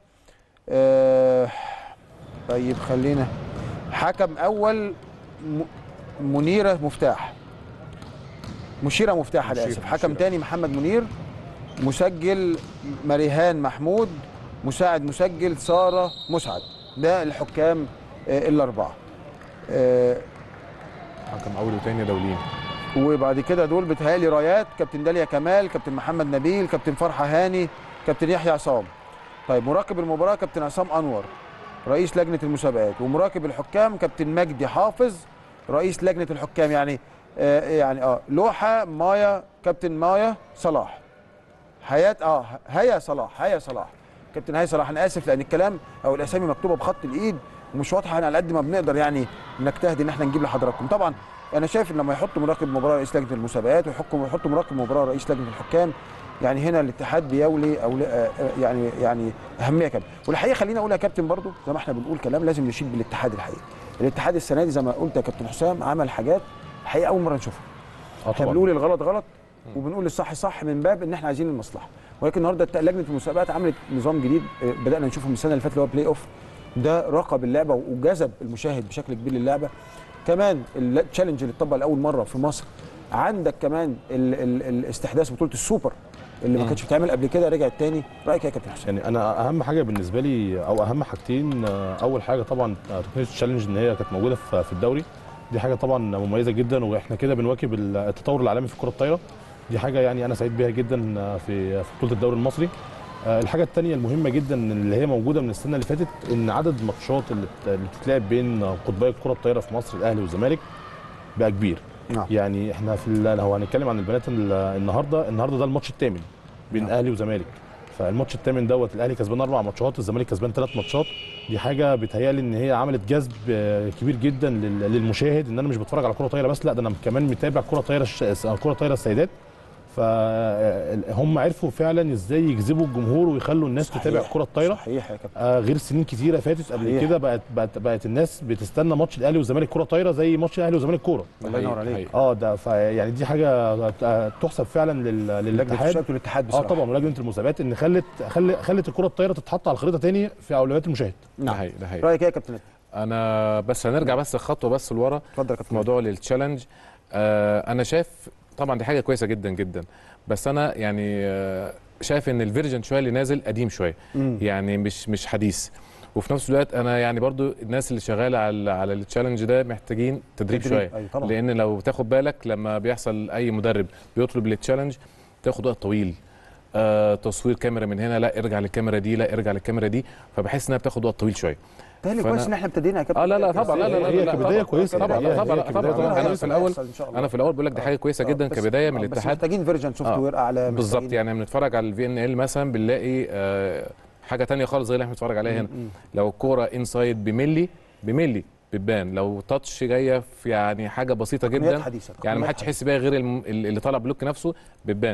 آه طيب خلينا حكم اول م- منيره مفتاح مشيره مفتاح انا مشيرة- اسف حكم مشيرة. تاني محمد منير مسجل مريهان محمود مساعد مسجل ساره مسعد ده الحكام آه الاربعه آه حكم اول وثاني دوليين وبعد كده دول بتهيألي رايات كابتن داليا كمال كابتن محمد نبيل كابتن فرحه هاني كابتن يحيى عصام طيب مراقب المباراه كابتن عصام انور رئيس لجنه المسابقات ومراقب الحكام كابتن مجدي حافظ رئيس لجنه الحكام يعني آه يعني اه لوحه مايا كابتن مايا صلاح حياه اه هيا صلاح هيا صلاح كابتن هيا صلاح انا اسف لان الكلام او الاسامي مكتوبه بخط الايد ومش واضحه على قد ما بنقدر يعني نجتهد ان احنا نجيب لحضراتكم طبعا انا شايف ان لما يحطوا مراقب مباراه رئيس لجنه المسابقات ويحطوا يحطوا مراقب مباراه رئيس لجنه الحكام يعني هنا الاتحاد بيولي او يعني يعني اهميه كامله والحقيقه خليني اقول يا كابتن برضو زي ما احنا بنقول كلام لازم نشيد بالاتحاد الحقيقه الاتحاد السنه دي زي ما قلت يا كابتن حسام عمل حاجات الحقيقه اول مره نشوفها اه احنا طبعا بنقول الغلط غلط وبنقول الصح صح من باب ان احنا عايزين المصلحه ولكن النهارده الت- لجنه المسابقات عملت نظام جديد آه، بدانا نشوفه من السنه اللي فاتت اللي هو بلاي اوف ده راقب اللعبه وجذب المشاهد بشكل كبير للعبه كمان التشالنج اللي اتطبق لاول مره في مصر عندك كمان ال ال الاستحداث بطوله السوبر اللي ما كانتش بتتعمل قبل كده رجعت تاني رايك إيه يا كابتن حسام يعني انا اهم حاجه بالنسبه لي او اهم حاجتين آه، اول حاجه طبعا آه، تقنيه التشالنج ان هي كانت موجوده في في الدوري دي حاجه طبعا مميزه جدا واحنا كده بنواكب التطور العالمي في الكره الطايره دي حاجه يعني انا سعيد بيها جدا آه، في في بطوله الدوري المصري آه، الحاجه الثانيه المهمه جدا اللي هي موجوده من السنه اللي فاتت ان عدد الماتشات اللي بت- اللي بتتلعب بين قطبي الكره الطايره في مصر الاهلي والزمالك بقى كبير نعم يعني احنا في ال- لو هنتكلم عن البنات ال- النهارده النهارده ده الماتش الثامن بين نعم. اهلي وزمالك فالماتش الثامن دوت الاهلي كسبان اربع ماتشات الزمالك كسبان ثلاث ماتشات دي حاجه بتهيالي ان هي عملت جذب آه، كبير جدا لل- للمشاهد ان انا مش بتفرج على كره طايره بس لا ده انا كمان متابع كره طايره الش- كره طايره السيدات فهم عرفوا فعلا ازاي يجذبوا الجمهور ويخلوا الناس صحيح. تتابع الكره الطايره صحيح يا كابتن آه غير سنين كتيره فاتت قبل صحيح. كده بقت بقت بقت الناس بتستنى ماتش الاهلي والزمالك كره طايره زي ماتش الاهلي والزمالك كوره الله ينور عليك. حقيقي. اه ده فيعني دي حاجه آه، تحسب فعلا لل- لجنه للاتحاد المسابقات والاتحاد اه بصراحه طبعا ولجنه المسابقات ان خلت خلت خلت الكره الطايره تتحط على الخريطه تاني في اولويات المشاهد ده نعم حقيقي ده حقيقي رايك ايه يا كابتن انا بس هنرجع بس خطوه بس لورا اتفضل يا في كابتن موضوع للتشالنج آه انا شايف طبعا دي حاجه كويسه جدا جدا بس انا يعني آه شايف ان الفيرجن شويه اللي نازل قديم شويه مم. يعني مش مش حديث وفي نفس الوقت انا يعني برضو الناس اللي شغاله على على التشالنج ده محتاجين تدريب, تدريب، شويه أيوة طبعا. لان لو تاخد بالك لما بيحصل اي مدرب بيطلب التشالنج تاخد وقت طويل آه تصوير كاميرا من هنا لا ارجع للكاميرا دي لا ارجع للكاميرا دي فبحس انها بتاخد وقت طويل شويه تهيألي فأنا- كويس ان احنا ابتدينا يا كابتن اه لا لا طبعا لا لا لا هي لا كبداية طبعاً، كويسة طبعا يعني، هي- طبعا هي طبعا كبداية انا كويسة. في الاول هيحصل إن شاء الله. انا في الاول بقول لك دي حاجه كويسه جدا بس- كبدايه من آه، بس الاتحاد محتاجين فيرجن سوفت وير اعلى بالظبط محتاجين- يعني لما بنتفرج على الفي ان ال مثلا بنلاقي آه، حاجه تانية خالص غير اللي احنا بنتفرج عليها هنا مم. لو الكوره انسايد بملي بملي بتبان لو تاتش جايه في يعني حاجه بسيطه تقنيات جدا حديثة، يعني ما تقنيات حدش يحس بيها غير الم- اللي طالع بلوك نفسه بتبان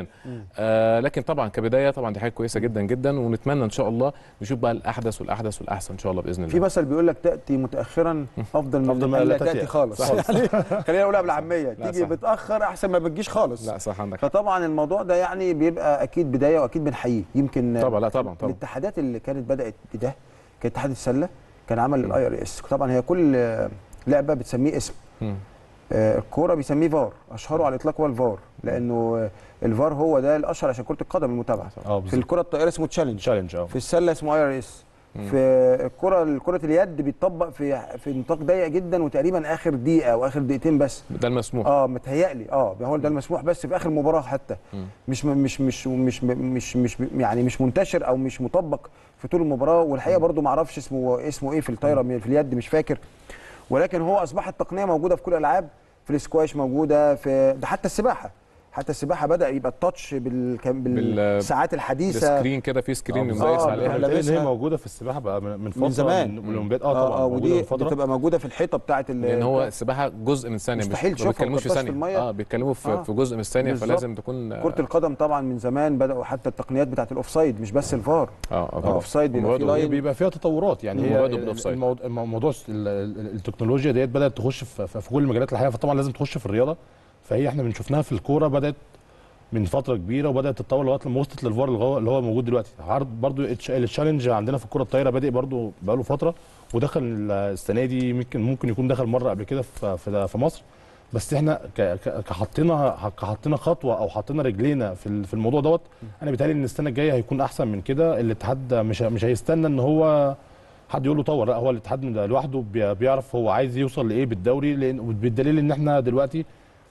آه لكن طبعا كبدايه طبعا دي حاجه كويسه جدا جدا ونتمنى ان شاء الله نشوف بقى الاحدث والاحدث والاحسن ان شاء الله باذن في الله مثل بيقول لك تاتي متاخرا افضل من أفضل أن ما لا لا تأتي. تاتي خالص صح. يعني خلينا نقولها بالعاميه تيجي صح. متاخر احسن ما بتجيش خالص لا صح عندك حق. فطبعا الموضوع ده يعني بيبقى اكيد بدايه واكيد بنحييه يمكن طبعا لا طبعا طبعا الاتحادات اللي كانت بدات بده كان اتحاد السله كان عمل الاي ار اس طبعا هي كل آه، لعبه بتسميه اسم مم. آه، الكوره بيسميه فار اشهره على الاطلاق هو الفار لانه آه، الفار هو ده الاشهر عشان كره القدم المتابعه اه في بالظبط الكره الطائره اسمه تشالنج تشالنج اه في السله اسمه اي ار اس مم. في الكره كره اليد بيتطبق في في نطاق ضيق جدا وتقريبا اخر دقيقه او اخر دقيقتين بس ده المسموح اه متهيألي اه هو ده المسموح بس في اخر مباراه حتى مم. مش م- مش مش مش مش مش يعني مش منتشر او مش مطبق في طول المباراه والحقيقه برضو ما اعرفش اسمه اسمه ايه في الطايره في اليد مش فاكر ولكن هو اصبحت تقنيه موجوده في كل الالعاب في الاسكواش موجوده في ده حتى السباحه حتى السباحه بدا يبقى التاتش بالكم- بال- بالساعات الحديثه السكرين كده في سكرين آه، مدايس آه، عليها بالظبط. بتلاقي ان لابسها. هي موجوده في السباحه بقى من من فتره من زمان. من الاولمبياد اه طبعا اه موجودة ودي من فتره بتبقى موجوده في الحيطه بتاعه ال- لان هو السباحه جزء من ثانيه مستحيل ما تشوفها بيتكلموش في وتطش في ثانيه المية. اه بيتكلموا في, آه. في جزء من الثانيه بالظبط. فلازم تكون آه، كره القدم طبعا من زمان بداوا حتى التقنيات بتاعه الاوفسايد مش بس الفار اه الاوفسايد بيبقى في برضه لاين بيبقى فيها تطورات يعني هي مبادئ بالأوفسايد. الموضوع, الموضوع ال- ال- التكنولوجيا ديت بدات تخش في, في في كل المجالات الحقيقه فطبعا لازم تخش في الرياضه فهي احنا بنشوفناها في الكوره بدات من فتره كبيره وبدات تتطور لغايه لما وصلت للفار اللي هو اللي هو موجود دلوقتي عرض برضو التش- التشالنج عندنا في الكره الطايره بادئ برضو بقاله فتره ودخل السنه دي ممكن ممكن يكون دخل مره قبل كده في في في مصر بس احنا ك- ك- كحطينا كحطينا خطوه او حطينا رجلينا في ال- في الموضوع دوت انا بيتهيألي ان السنه الجايه هيكون احسن من كده الاتحاد مش مش هيستنى ان هو حد يقول له طور لا هو الاتحاد من لوحده بي- بيعرف هو عايز يوصل لايه بالدوري لان بالدليل ان احنا دلوقتي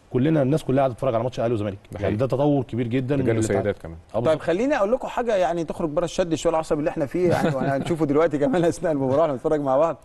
كلنا الناس كلها قاعده تتفرج على ماتش الاهلي والزمالك ده يعني حقيقي. ده تطور كبير جدا من رجال اللي اتعمل. وسيدات كمان آه طيب بالظبط. خليني اقول لكم حاجه يعني تخرج بره الشد شويه العصبي اللي احنا فيه يعني وهنشوفه دلوقتي كمان اثناء المباراه احنا بنتفرج مع بعض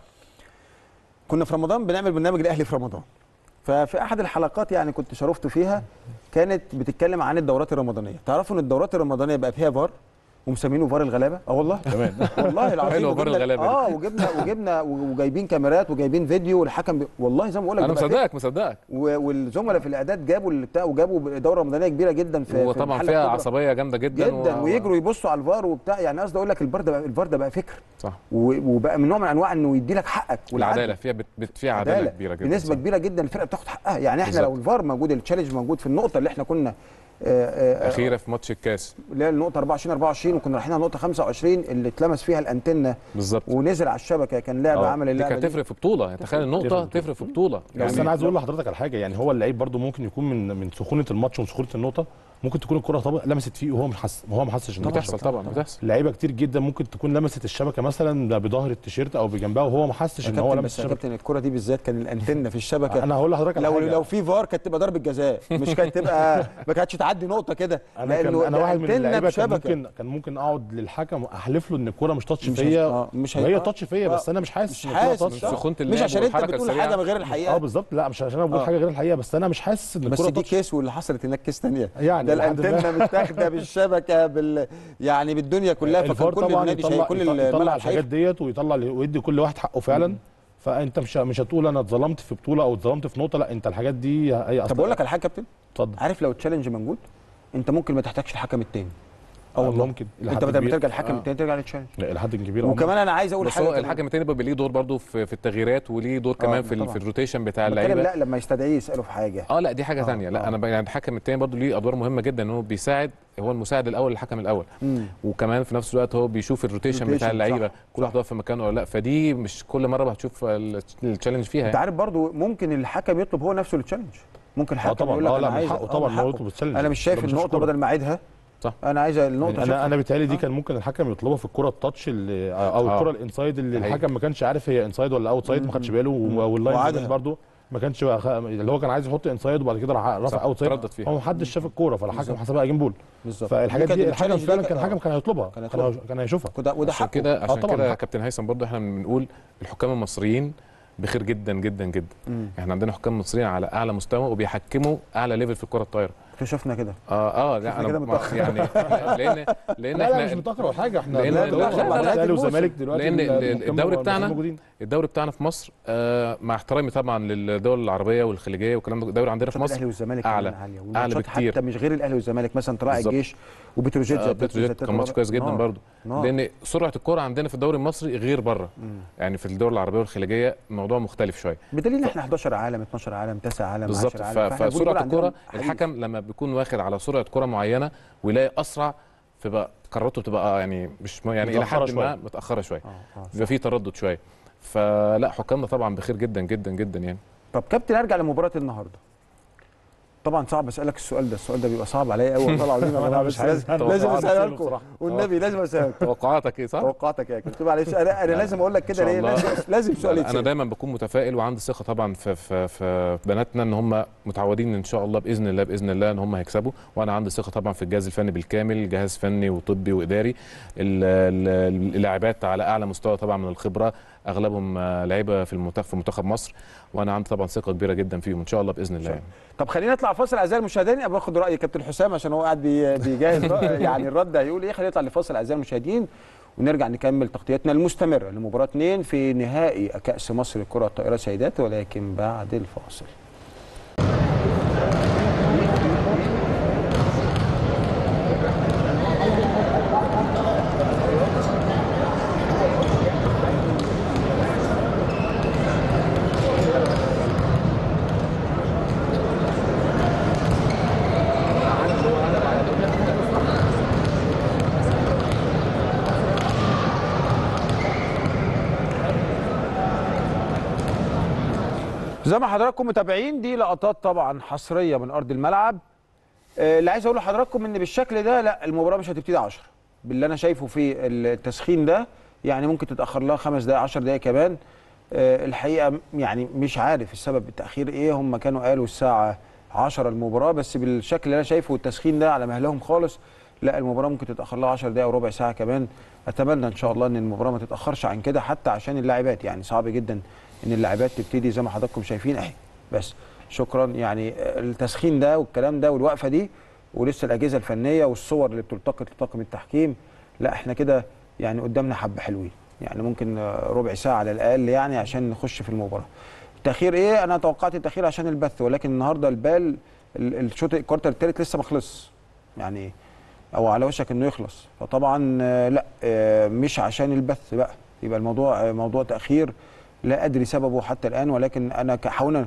كنا في رمضان بنعمل برنامج الاهلي في رمضان ففي احد الحلقات يعني كنت شرفت فيها كانت بتتكلم عن الدورات الرمضانيه تعرفوا ان الدورات الرمضانيه بقى فيها فار ومسمينه فار الغلابه اه والله تمام والله العظيم حلو فار وجبنا- الغلابة دي. اه وجبنا وجبنا وجايبين كاميرات وجايبين فيديو والحكم بي... والله زي ما بقول لك انا بقى فيه. مصدقك مصدقك و- والزملاء في الاعداد جابوا اللي بتاع وجابوا دوره رمضانيه كبيره جدا في في وطبعا المحل فيها الكبرى. عصبيه جامده جدا جدا و- ويجروا يبصوا على الفار وبتاع يعني قصدي اقول لك الفار ده بقى الفار ده بقى فكر صح و- وبقى من نوع من انواع انه يدي لك حقك والعدل. والعداله فيها بت... بت... فيها عداله كبيره جدا بنسبه صح. كبيره جدا الفرقه بتاخد حقها يعني احنا بالظبط. لو الفار موجود التشالنج موجود في النقطه اللي احنا كنا آه، آه، اخيره في ماتش الكاس اللي هي النقطه 24 24 وكنا رايحين على النقطه 25 اللي اتلمس فيها الانتنه بالظبط ونزل على الشبكه كان لعبه آه، عمل دي اللعبه كانت تفرق في بطوله يعني تخيل النقطه تفرق في تفرق في بطوله بس انا عايز اقول لحضرتك على حاجه يعني هو اللعيب برده ممكن يكون من من سخونه الماتش ومن سخونه النقطه ممكن تكون الكره طبعا لمست فيه وهو محس وهو ما حسش ان بتحصل طبعا بتحصل لعيبه كتير جدا ممكن تكون لمست الشبكه مثلا بظهر التيشيرت او بجنبها وهو ما حسش يا ان هو كابتن لمس بس يا الشبكه كابتن الكره دي بالذات كان الانتنه في الشبكه انا هقول لحضرتك على لو حاجه لو في فار كانت تبقى ضربه جزاء مش كانت تبقى ما كانتش تعدي نقطه كده انا كان لانه انا ده واحد من أنتنة اللعيبه كان بشبكة. ممكن كان ممكن اقعد للحكم احلف له ان الكوره مش تاتش مش فيا آه، مش هي- هي آه. تاتش فيا بس آه. انا مش حاسس مش إن الكرة حاسس تاتش. آه. سخونة مش اللعب عشان انت والحركة بتقول السريعة. حاجه من غير اه الحقيقه بالظبط لا مش عشان انا بقول آه. حاجه غير الحقيقه بس انا مش حاسس ان بس الكوره دي تاتش كيس واللي حصلت هناك كيس ثانيه يعني ده الحمد لله. الانتنه متاخده بالشبكه بال يعني بالدنيا كلها فكان الفار كل طبعا النادي يطلع, شايف كل يطلع, يطلع الملعب الحاجات شايف ديت ويطلع ويدي كل واحد حقه فعلا فانت مش مش هتقول انا اتظلمت في بطوله او اتظلمت في نقطه لا انت الحاجات دي هي طب اقول لك على حاجه يا كابتن اتفضل عارف لو التشالنج موجود انت ممكن ما تحتاجش الحكم التاني اه والله ممكن إلى انت حد بدل ما كبير. ترجع للحكم آه. التاني ترجع للتشالنج لا، لحد كبير وكمان انا عايز اقول بس حاجه هو كمان. الحكم التاني بيبقى ليه دور برضه في, في التغييرات وليه دور كمان في, ال- طبعاً. في الروتيشن بتاع بتكلم اللعيبه لا لما يستدعيه يساله في حاجه اه لا دي حاجه آه، ثانيه لا آه. انا ب- يعني الحكم التاني برضه ليه ادوار مهمه جدا ان هو بيساعد هو المساعد الاول للحكم الاول مم. وكمان في نفس الوقت هو بيشوف الروتيشن الروتيشن، بتاع اللعيبه صح، كل واحد واقف في مكانه ولا لا فدي مش كل مره هتشوف ال- التشالنج فيها انت يعني. عارف برضو ممكن الحكم يطلب هو نفسه التشالنج ممكن اه الحكم طبعا يقول لك اه انا لا من عايز حقه آه، طبعا من ان هو حقه. يطلب التشالنج انا مش شايف ده النقطه كورة. بدل ما اعيدها صح. انا عايز النقطه يعني انا أشوفها. انا بالتالي دي آه. كان ممكن الحكم يطلبها في الكره التاتش اللي او آه. الكره الانسايد اللي حقيقي. الحكم ما كانش عارف هي انسايد ولا اوت سايد ما خدش باله واللاين وعادها. زمان برضه ما كانش بقى خ- اللي هو كان عايز يحط انسايد وبعد كده راح رفع صح، اوت سايد تردد فيها. هو ما حدش شاف الكوره فالحكم حسبها جيم بول بالظبط فالحاجات كانت دي الحكم التشالنج فعلا دي كان كانت- الحكم كان هيطلبها كان كان هيطلبها. كان هيشوفها وده وده عشان حقه كده عشان طبعاً كده يا حق. كابتن هيثم برضه احنا بنقول الحكام المصريين بخير جدا جدا جدا مم. احنا عندنا حكام مصريين على اعلى مستوى وبيحكموا اعلى ليفل في الكره الطايره اكتشفنا كده اه اه لا شفنا انا كده ما- متأخر. يعني لان لان لا لا احنا مش متاخر ولا حاجه احنا لأن- دلوقتي لا، أهو لا، بعد لا، الاهلي الموسم. والزمالك دلوقتي لان ال- الحكام الدوري المصريين بتاعنا موجودين الدوري بتاعنا في مصر آه مع احترامي طبعا للدول العربيه والخليجيه والكلام ده الدوري عندنا في ماتشات مصر الاهلي والزمالك أعلى. كمان عاليه أعلى والماتشات بكتير. حتى مش غير الاهلي والزمالك مثلا طلائع بالظبط. الجيش وبتروجيت آه زي بتروجيت كان ماتش كويس جدا برضه نار. لان سرعه الكره عندنا في الدوري المصري غير بره مم. يعني في الدول العربيه والخليجيه الموضوع مختلف شويه بدليل ان احنا 11 عالم 12 عالم 9 عالم بالظبط 10 ف- عالم فإحنا بنقول فسرعه عندنا الكره حريف. الحكم لما بيكون واخد على سرعه كره معينه ويلاقي اسرع فبقى قراراته بتبقى يعني مش يعني الى متأخرة حد ما شوية. متاخره شويه آه، آه. بيبقى في تردد شويه فلا حكامنا طبعا بخير جدا جدا جدا يعني طب كابتن ارجع لمباراه النهارده طبعا صعب اسالك السؤال ده السؤال ده بيبقى صعب عليا قوي والله العظيم يا أنا جماعه مش بس عايز لازم لازم توقعات اسالها كتير لكم بصراحة. والنبي لازم اسالها لكم توقعاتك ايه صح؟ توقعاتك يا كابتن معلش انا انا لازم اقول لك كده إن ليه شاء الله. لازم لازم سؤال لا، انا يتسال دايما بكون متفائل وعندي ثقه طبعا في في في بناتنا ان هم متعودين ان شاء الله باذن الله باذن الله ان هم هيكسبوا وانا عندي ثقه طبعا في الجهاز الفني بالكامل جهاز فني وطبي واداري ال- ال- اللاعبات على اعلى مستوى طبعا من الخبره اغلبهم آه، لعيبه في المنتخب في منتخب مصر وانا عندي طبعا ثقه كبيره جدا فيهم ان شاء الله باذن الله يعني. طب خلينا نطلع فاصل اعزائي المشاهدين ابغى اخد راي كابتن حسام عشان هو قاعد بي- بيجهز رأي- يعني الرد هيقول ايه خلينا نطلع لفاصل اعزائي المشاهدين ونرجع نكمل تغطيتنا المستمره لمباراه اثنين في نهائي كاس مصر لكره الطائره سيدات ولكن بعد الفاصل زي ما حضراتكم متابعين دي لقطات طبعا حصريه من ارض الملعب آه، اللي عايز اقول لحضراتكم ان بالشكل ده لا المباراه مش هتبتدي 10 باللي انا شايفه في التسخين ده يعني ممكن تتاخر لها خمس دقائق 10 دقائق كمان آه، الحقيقه يعني مش عارف السبب التاخير ايه هم كانوا قالوا الساعه 10 المباراه بس بالشكل اللي انا شايفه والتسخين ده على مهلهم خالص لا المباراه ممكن تتاخر لها 10 دقائق وربع ساعه كمان اتمنى ان شاء الله ان المباراه ما تتاخرش عن كده حتى عشان اللاعبات يعني صعب جدا ان اللاعبات تبتدي زي ما حضراتكم شايفين اهي بس شكرا يعني التسخين ده والكلام ده والوقفه دي ولسه الاجهزه الفنيه والصور اللي بتلتقط لطاقم التحكيم لا احنا كده يعني قدامنا حبه حلوين يعني ممكن ربع ساعه على الاقل يعني عشان نخش في المباراه التاخير ايه انا توقعت التاخير عشان البث ولكن النهارده البال ال- الشوط الكوارتر الثالث لسه ما خلصش يعني او على وشك انه يخلص فطبعا آه، لا آه، مش عشان البث بقى يبقى الموضوع آه، موضوع تاخير لا ادري سببه حتى الان ولكن انا ك- حاولنا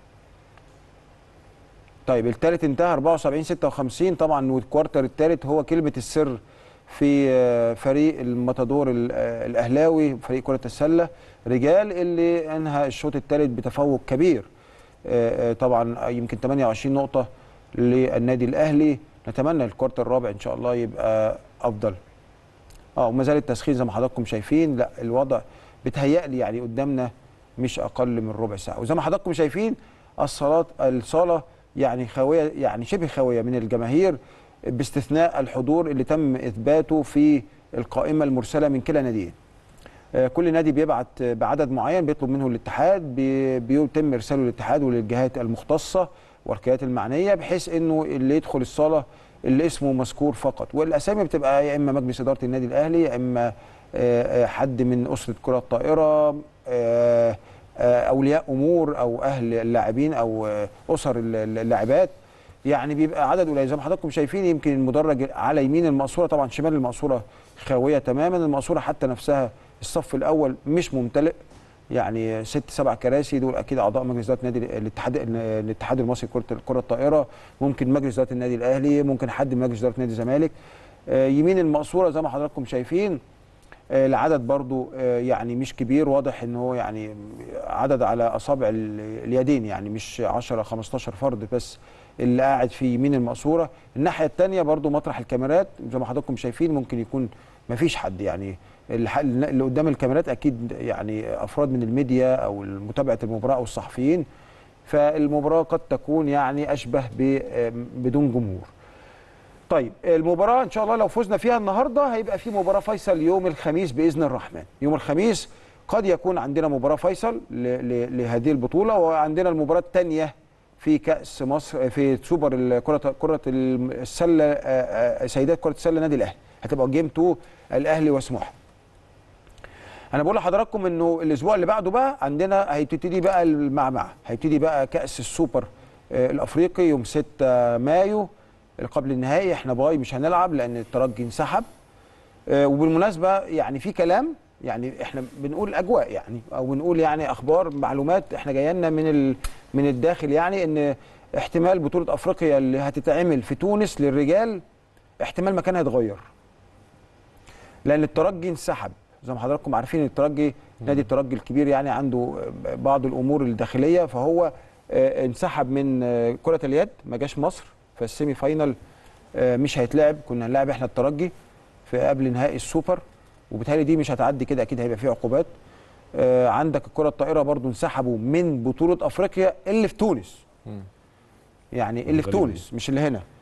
طيب الثالث انتهى 74 56 طبعا والكوارتر الثالث هو كلمه السر في آه، فريق الماتادور ال- آه، الاهلاوي فريق كره السله رجال اللي انهى الشوط الثالث بتفوق كبير آه، آه، طبعا يمكن 28 نقطه للنادي الاهلي نتمنى الكوارتر الرابع ان شاء الله يبقى افضل اه وما زال التسخين زي ما حضراتكم شايفين لا الوضع بتهيألي يعني قدامنا مش اقل من ربع ساعه وزي ما حضراتكم شايفين الصالات الصاله يعني خاويه يعني شبه خاويه من الجماهير باستثناء الحضور اللي تم اثباته في القائمه المرسله من كلا ناديين آه، كل نادي بيبعت آه، بعدد معين بيطلب منه الاتحاد بي- بيتم ارساله للاتحاد وللجهات المختصه والكيات المعنيه بحيث انه اللي يدخل الصاله اللي اسمه مذكور فقط والاسامي بتبقى يا اما مجلس اداره النادي الاهلي يا اما آه، آه، حد من اسره كره الطائره آه، آه، اولياء امور او اهل اللاعبين او آه، اسر ال- اللاعبات يعني بيبقى عدد قليل زي ما حضراتكم شايفين يمكن المدرج على يمين المقصوره طبعا شمال المقصوره خاويه تماما المقصوره حتى نفسها الصف الاول مش ممتلئ يعني ست سبع كراسي دول اكيد اعضاء مجلس اداره نادي الاتحاد الاتحاد المصري لكره الكره الطائره ممكن مجلس اداره النادي الاهلي ممكن حد من مجلس اداره نادي الزمالك آه، يمين المقصوره زي ما حضراتكم شايفين آه، العدد برضو آه، يعني مش كبير واضح ان هو يعني عدد على اصابع ال- اليدين يعني مش 10 15 فرد بس اللي قاعد في يمين المقصوره الناحيه الثانيه برضو مطرح الكاميرات زي ما حضراتكم شايفين ممكن يكون ما فيش حد يعني الح- اللي قدام الكاميرات اكيد يعني افراد من الميديا او متابعه المباراه او الصحفيين فالمباراه قد تكون يعني اشبه ب- بدون جمهور طيب المباراة إن شاء الله لو فزنا فيها النهاردة هيبقى في مباراة فيصل يوم الخميس بإذن الرحمن يوم الخميس قد يكون عندنا مباراة فيصل ل- ل- لهذه البطولة وعندنا المباراة الثانية في كأس مصر في سوبر ال- كرة كرة السلة آه، آه، سيدات كرة السلة نادي الأهلي هتبقى جيم 2 الأهلي وسموحة انا بقول لحضراتكم انه الاسبوع اللي بعده بقى عندنا هيبتدي بقى المعمعه هيبتدي بقى كاس السوبر آه، الافريقي يوم 6 مايو قبل النهائي احنا باي مش هنلعب لان الترجي انسحب آه، وبالمناسبه يعني في كلام يعني احنا بنقول اجواء يعني او بنقول يعني اخبار معلومات احنا جايه لنا من ال من الداخل يعني ان احتمال بطوله افريقيا اللي هتتعمل في تونس للرجال احتمال مكانها يتغير لان الترجي انسحب زي ما حضراتكم عارفين الترجي نادي الترجي الكبير يعني عنده بعض الامور الداخليه فهو آه، انسحب من آه، كره اليد ما جاش مصر فالسيمي فاينل آه، مش هيتلعب كنا هنلعب احنا الترجي في قبل نهائي السوبر وبالتالي دي مش هتعدي كده اكيد هيبقى فيه عقوبات آه، عندك الكره الطائره برضو انسحبوا من بطوله افريقيا اللي في تونس مم. يعني اللي في غريبة تونس مش اللي هنا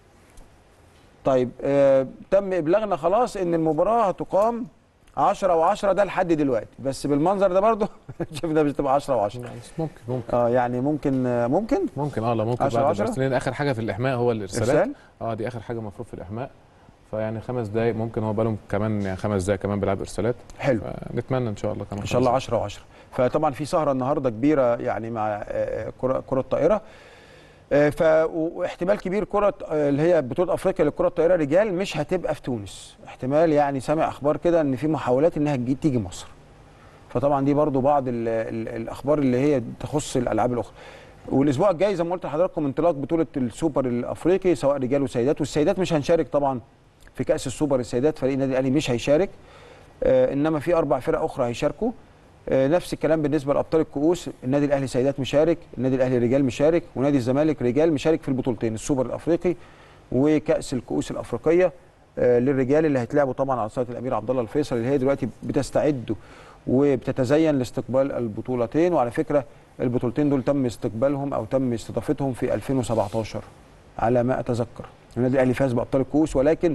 طيب آه تم ابلاغنا خلاص ان المباراه هتقام 10 و10 ده لحد دلوقتي بس بالمنظر ده برضه شفنا مش تبقى 10 و10 ممكن ممكن اه يعني ممكن آه ممكن ممكن اه لا ممكن 10 بعد 10 الارسالين اخر حاجه في الاحماء هو الارسالات ارسال اه دي اخر حاجه المفروض في الاحماء فيعني خمس دقايق ممكن هو بقالهم كمان يعني خمس دقايق كمان بيلعب ارسالات حلو نتمنى ان شاء الله كمان ان شاء الله 10 و10 فطبعا في سهره النهارده كبيره يعني مع آه، كره كره الطائره آه، ف واحتمال كبير كره آه، اللي هي بطوله افريقيا للكره الطائره رجال مش هتبقى في تونس احتمال يعني سامع اخبار كده ان في محاولات انها تجي تيجي مصر فطبعا دي برضو بعض ال ال الاخبار اللي هي تخص الالعاب الاخرى والاسبوع الجاي زي ما قلت لحضراتكم انطلاق بطوله السوبر الافريقي سواء رجال وسيدات والسيدات مش هنشارك طبعا في كاس السوبر السيدات فريق النادي الاهلي مش هيشارك آه انما في اربع فرق اخرى هيشاركوا آه نفس الكلام بالنسبه لابطال الكؤوس النادي الاهلي سيدات مشارك النادي الاهلي رجال مشارك ونادي الزمالك رجال مشارك في البطولتين السوبر الافريقي وكاس الكؤوس الافريقيه آه للرجال اللي هيتلعبوا طبعا على صاله الامير عبد الله الفيصل اللي هي دلوقتي بتستعد وبتتزين لاستقبال البطولتين وعلى فكره البطولتين دول تم استقبالهم او تم استضافتهم في 2017 على ما اتذكر النادي الاهلي فاز بابطال الكؤوس ولكن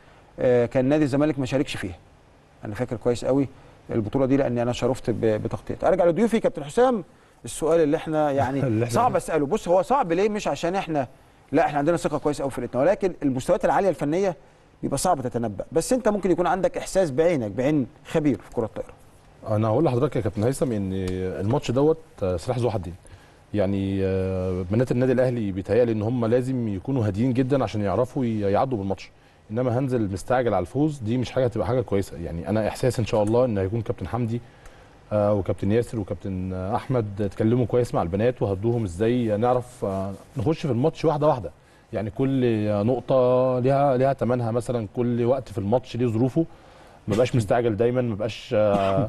آه، كان نادي الزمالك ما شاركش فيها انا فاكر كويس قوي البطوله دي لان انا شرفت ب- بتغطيتها ارجع لضيوفي كابتن حسام السؤال اللي احنا يعني اللي إحنا- صعب اساله بص هو صعب ليه مش عشان احنا لا احنا عندنا ثقه كويس قوي في فرقتنا ولكن المستويات العاليه الفنيه بيبقى صعب تتنبأ بس انت ممكن يكون عندك احساس بعينك بعين خبير في كره الطائره انا هقول لحضرتك يا كابتن هيثم ان الماتش دوت سلاح ذو حدين يعني آه، بنات النادي الاهلي بيتهيألي ان هم لازم يكونوا هاديين جدا عشان يعرفوا ي- يعدوا بالماتش انما هنزل مستعجل على الفوز دي مش حاجه هتبقى حاجه كويسه يعني انا احساس ان شاء الله ان هيكون كابتن حمدي آه، وكابتن ياسر وكابتن آه، احمد اتكلموا كويس مع البنات وهدوهم ازاي نعرف آه، نخش في الماتش واحده واحده يعني كل نقطه ليها ليها ثمنها مثلا كل وقت في الماتش ليه ظروفه ما بقاش مستعجل دايما ما بقاش آه،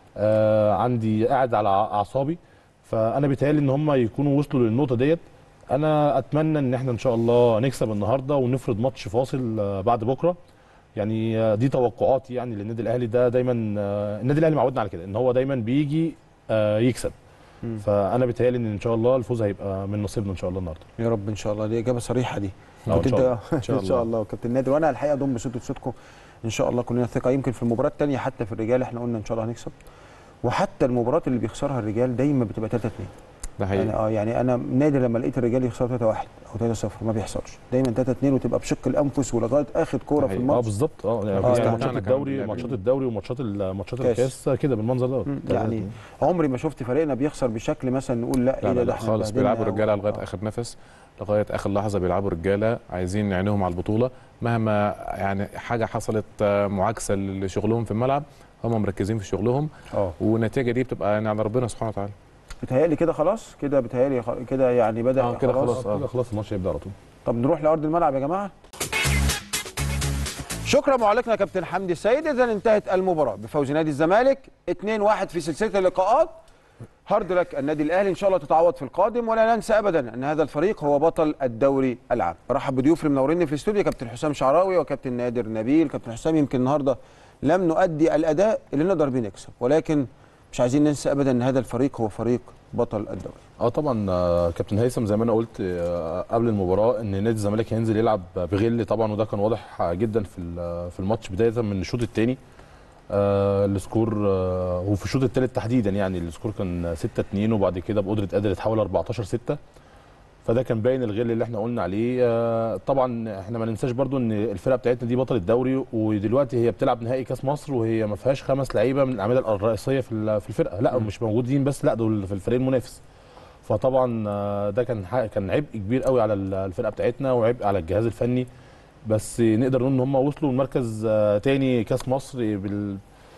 آه، عندي قاعد على اعصابي فانا بيتهيألي ان هم يكونوا وصلوا للنقطه ديت انا اتمنى ان احنا ان شاء الله نكسب النهارده ونفرض ماتش فاصل آه، بعد بكره يعني آه، دي توقعاتي يعني للنادي الاهلي ده دايما آه، النادي الاهلي معودنا على كده ان هو دايما بيجي آه، يكسب مم. فانا بيتهيألي ان ان شاء الله الفوز هيبقى من نصيبنا ان شاء الله النهارده يا رب ان شاء الله دي اجابه صريحه دي آه، إن كنت شاء انت الله. ان شاء الله, الله. وكابتن نادر وانا الحقيقه اضم صوتي لصوتكم ان شاء الله كلنا ثقه يمكن في المباراه الثانيه حتى في الرجال احنا قلنا ان شاء الله هنكسب وحتى المباراه اللي بيخسرها الرجال دايما بتبقى 3 2 ده يعني حقيقي اه يعني انا نادر لما لقيت الرجال يخسروا 3 1 او 3 0 ما بيحصلش دايما 3 2 وتبقى بشق الانفس ولغايه اخر كوره في حقيقي. اه الماتش بالظبط اه يعني آه، ماتشات يعني بتاعنا كان الدوري لاعبين. ماتشات الدوري وماتشات ال- ماتشات كاس. الكاس كده بالمنظر دوت مم. يعني عمري ما شفت فريقنا بيخسر بشكل مثلا نقول لا, لا ايه لا, ده لا احنا خالص اتبهدلنا بيلعبوا أو- الرجاله لغايه آه. اخر نفس لغايه اخر لحظه بيلعبوا الرجاله عايزين عينيهم على البطوله مهما يعني حاجه حصلت آه، معاكسه لشغلهم في الملعب هم مركزين في شغلهم اه والنتيجه دي بتبقى يعني على ربنا سبحانه وتعالى بيتهيألي كده خلاص كده بيتهيألي خ- كده يعني بدا آه، كده خلاص. كده خلاص الماتش هيبدا على طول طب نروح لارض الملعب يا جماعه شكرا معلقنا كابتن حمدي السيد اذا انتهت المباراه بفوز نادي الزمالك 2-1 في سلسله اللقاءات هارد لك النادي الاهلي ان شاء الله تتعوض في القادم ولا ننسى ابدا ان هذا الفريق هو بطل الدوري العام برحب بضيوف اللي منوريني في الاستوديو كابتن حسام شعراوي وكابتن نادر نبيل كابتن حسام يمكن النهارده لم نؤدي الاداء اللي نقدر بيه نكسب ولكن مش عايزين ننسى ابدا ان هذا الفريق هو فريق بطل الدوري اه طبعا آه، كابتن هيثم زي ما انا قلت آه، قبل المباراه ان نادي الزمالك هينزل يلعب بغل طبعا وده كان واضح جدا في ال- في الماتش بدايه من الشوط الثاني السكور آه، وفي الشوط الثالث تحديدا يعني السكور كان 6 2 وبعد كده بقدره قادر اتحول 14 6 فده كان باين الغل اللي احنا قلنا عليه آه، طبعا احنا ما ننساش برضو ان الفرقه بتاعتنا دي بطل الدوري ودلوقتي هي بتلعب نهائي كاس مصر وهي ما فيهاش خمس لعيبه من الاعمده الرئيسيه في ال- في الفرقه لا مش موجودين بس لا دول في الفريق المنافس فطبعا آه، ده كان حق- كان عبء كبير قوي على ال- الفرقه بتاعتنا وعبء على الجهاز الفني بس نقدر نقول ان هم وصلوا لمركز آه، تاني كاس مصر بال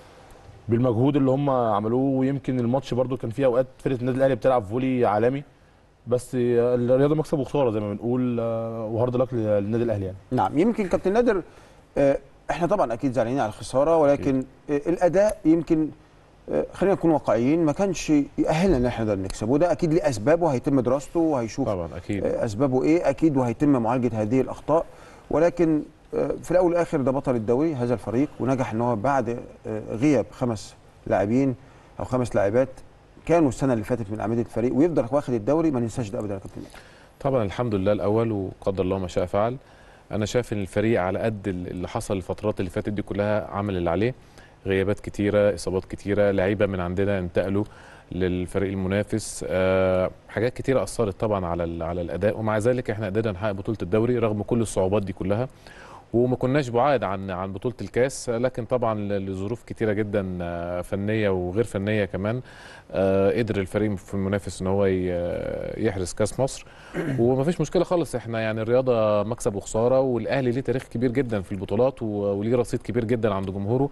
بالمجهود اللي هم عملوه ويمكن الماتش برضو كان فيه اوقات فرقه النادي الاهلي بتلعب فولي عالمي بس آه، الرياضه مكسب وخساره زي ما بنقول آه، وهارد لك للنادي الاهلي يعني نعم يمكن كابتن نادر آه، احنا طبعا اكيد زعلانين على الخساره ولكن آه، الاداء يمكن آه، خلينا نكون واقعيين ما كانش يأهلنا ان احنا نقدر نكسب وده اكيد ليه اسبابه هيتم دراسته وهيشوف طبعا اكيد آه، اسبابه ايه اكيد وهيتم معالجه هذه الاخطاء ولكن آه، في الاول والاخر ده بطل الدوري هذا الفريق ونجح ان هو بعد آه، غياب خمس لاعبين او خمس لاعبات كانوا السنه اللي فاتت من اعمده الفريق ويفضل واخد الدوري ما ننساش ده ابدا يا كابتن نادر. طبعا الحمد لله الاول وقدر الله ما شاء فعل انا شايف ان الفريق على قد اللي حصل الفترات اللي فاتت دي كلها عمل اللي عليه غيابات كتيره اصابات كتيره لعيبه من عندنا انتقلوا للفريق المنافس أه حاجات كتيره اثرت طبعا على ال- على الاداء ومع ذلك احنا قدرنا نحقق بطوله الدوري رغم كل الصعوبات دي كلها وما كناش بعاد عن عن بطوله الكاس لكن طبعا ل- لظروف كتيره جدا آه، فنيه وغير فنيه كمان آه، قدر الفريق في المنافس ان هو ي- يحرز كاس مصر ومفيش مشكله خالص احنا يعني الرياضه مكسب وخساره والاهلي ليه تاريخ كبير جدا في البطولات و- وليه رصيد كبير جدا عند جمهوره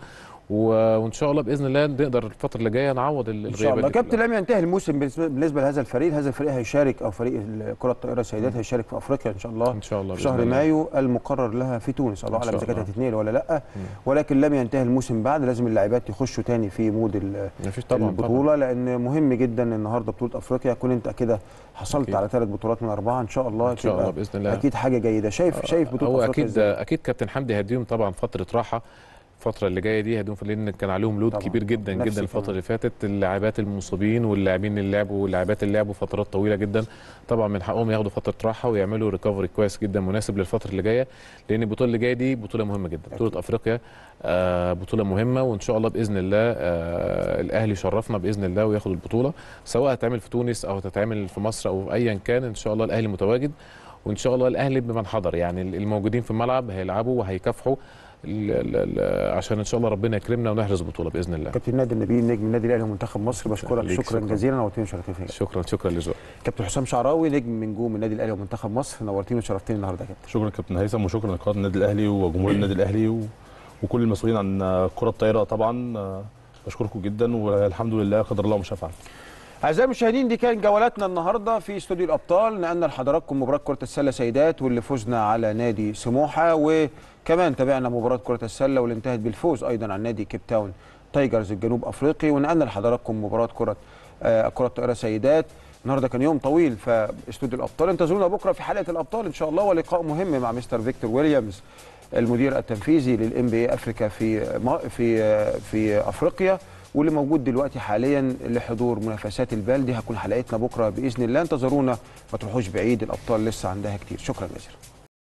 و- وان شاء الله باذن الله نقدر الفتره اللي جايه نعوض ال- ان شاء الله الغيابات دي كابتن كلها. لم ينتهي الموسم بالنسبه بالنسبة لهذا الفريق هذا الفريق هيشارك او فريق كره الطائره السيدات هيشارك في افريقيا ان شاء الله ان شاء الله في بإذن شهر الله. مايو المقرر لها في تونس الله إن اعلم شاء اذا كانت الله. هتتنقل ولا لا ولكن لم ينتهي الموسم بعد لازم اللاعبات يخشوا تاني في مود ال- مفيش طبعا البطوله لان مهم جدا النهارده بطوله افريقيا يكون انت كده حصلت أكيد. على ثلاث بطولات من اربعه ان شاء الله ان شاء الله تبقى باذن الله اكيد حاجه جيده شايف شايف بطوله هو افريقيا اكيد إزاي؟ اكيد كابتن حمدي هيديهم طبعا فتره راحه الفتره اللي جايه دي هيدوم لان كان عليهم لود طبعاً. كبير جدا نفسي جدا الفتره كمان. اللي فاتت اللاعبات المصابين واللاعبين اللي لعبوا واللاعبات اللي لعبوا فترات طويله جدا طبعا من حقهم ياخدوا فتره راحه ويعملوا ريكفري كويس جدا مناسب للفتره اللي جايه لان البطوله اللي جايه دي بطوله مهمه جدا بطوله افريقيا آه بطوله مهمه وان شاء الله باذن الله آه الاهلي يشرفنا باذن الله وياخد البطوله سواء هتعمل في تونس او هتتعمل في مصر او ايا كان ان شاء الله الاهلي متواجد وان شاء الله الاهلي بمن حضر يعني الموجودين في الملعب هيلعبوا وهيكافحوا ال- ال- ال- عشان ان شاء الله ربنا يكرمنا ونحرز بطوله باذن الله كابتن نادر نبيل نجم النادي الاهلي ومنتخب مصر بشكرك ليك شكرا شكراً. جزيلا نورتني وشرفتني فيك شكرا شكرا لذوقك كابتن حسام شعراوي نجم من نجوم النادي الاهلي ومنتخب مصر نورتني وشرفتني النهارده يا كابتن شكرا كابتن هيثم وشكرا لقناه النادي الاهلي وجمهور النادي الاهلي و... وكل المسؤولين عن آه، كره الطايره طبعا آه، بشكركم جدا والحمد لله قدر الله ما شاء فعل اعزائي المشاهدين دي كانت جولاتنا النهارده في استوديو الابطال نقلنا لحضراتكم مباراه كره السله سيدات واللي فزنا على نادي سموحه وكمان تابعنا مباراه كره السله واللي انتهت بالفوز ايضا على نادي كيب تاون تايجرز الجنوب افريقي ونقلنا لحضراتكم مباراه كره آه، كره طائره سيدات النهارده كان يوم طويل في استوديو الابطال انتظرونا بكره في حلقه الابطال ان شاء الله ولقاء مهم مع مستر فيكتور ويليامز المدير التنفيذي للام بي اي افريكا في ما- في آه، في افريقيا واللي موجود دلوقتي حاليا لحضور منافسات البال دي هتكون حلقتنا بكره باذن الله انتظرونا ما تروحوش بعيد الابطال لسه عندها كتير شكرا جزيلا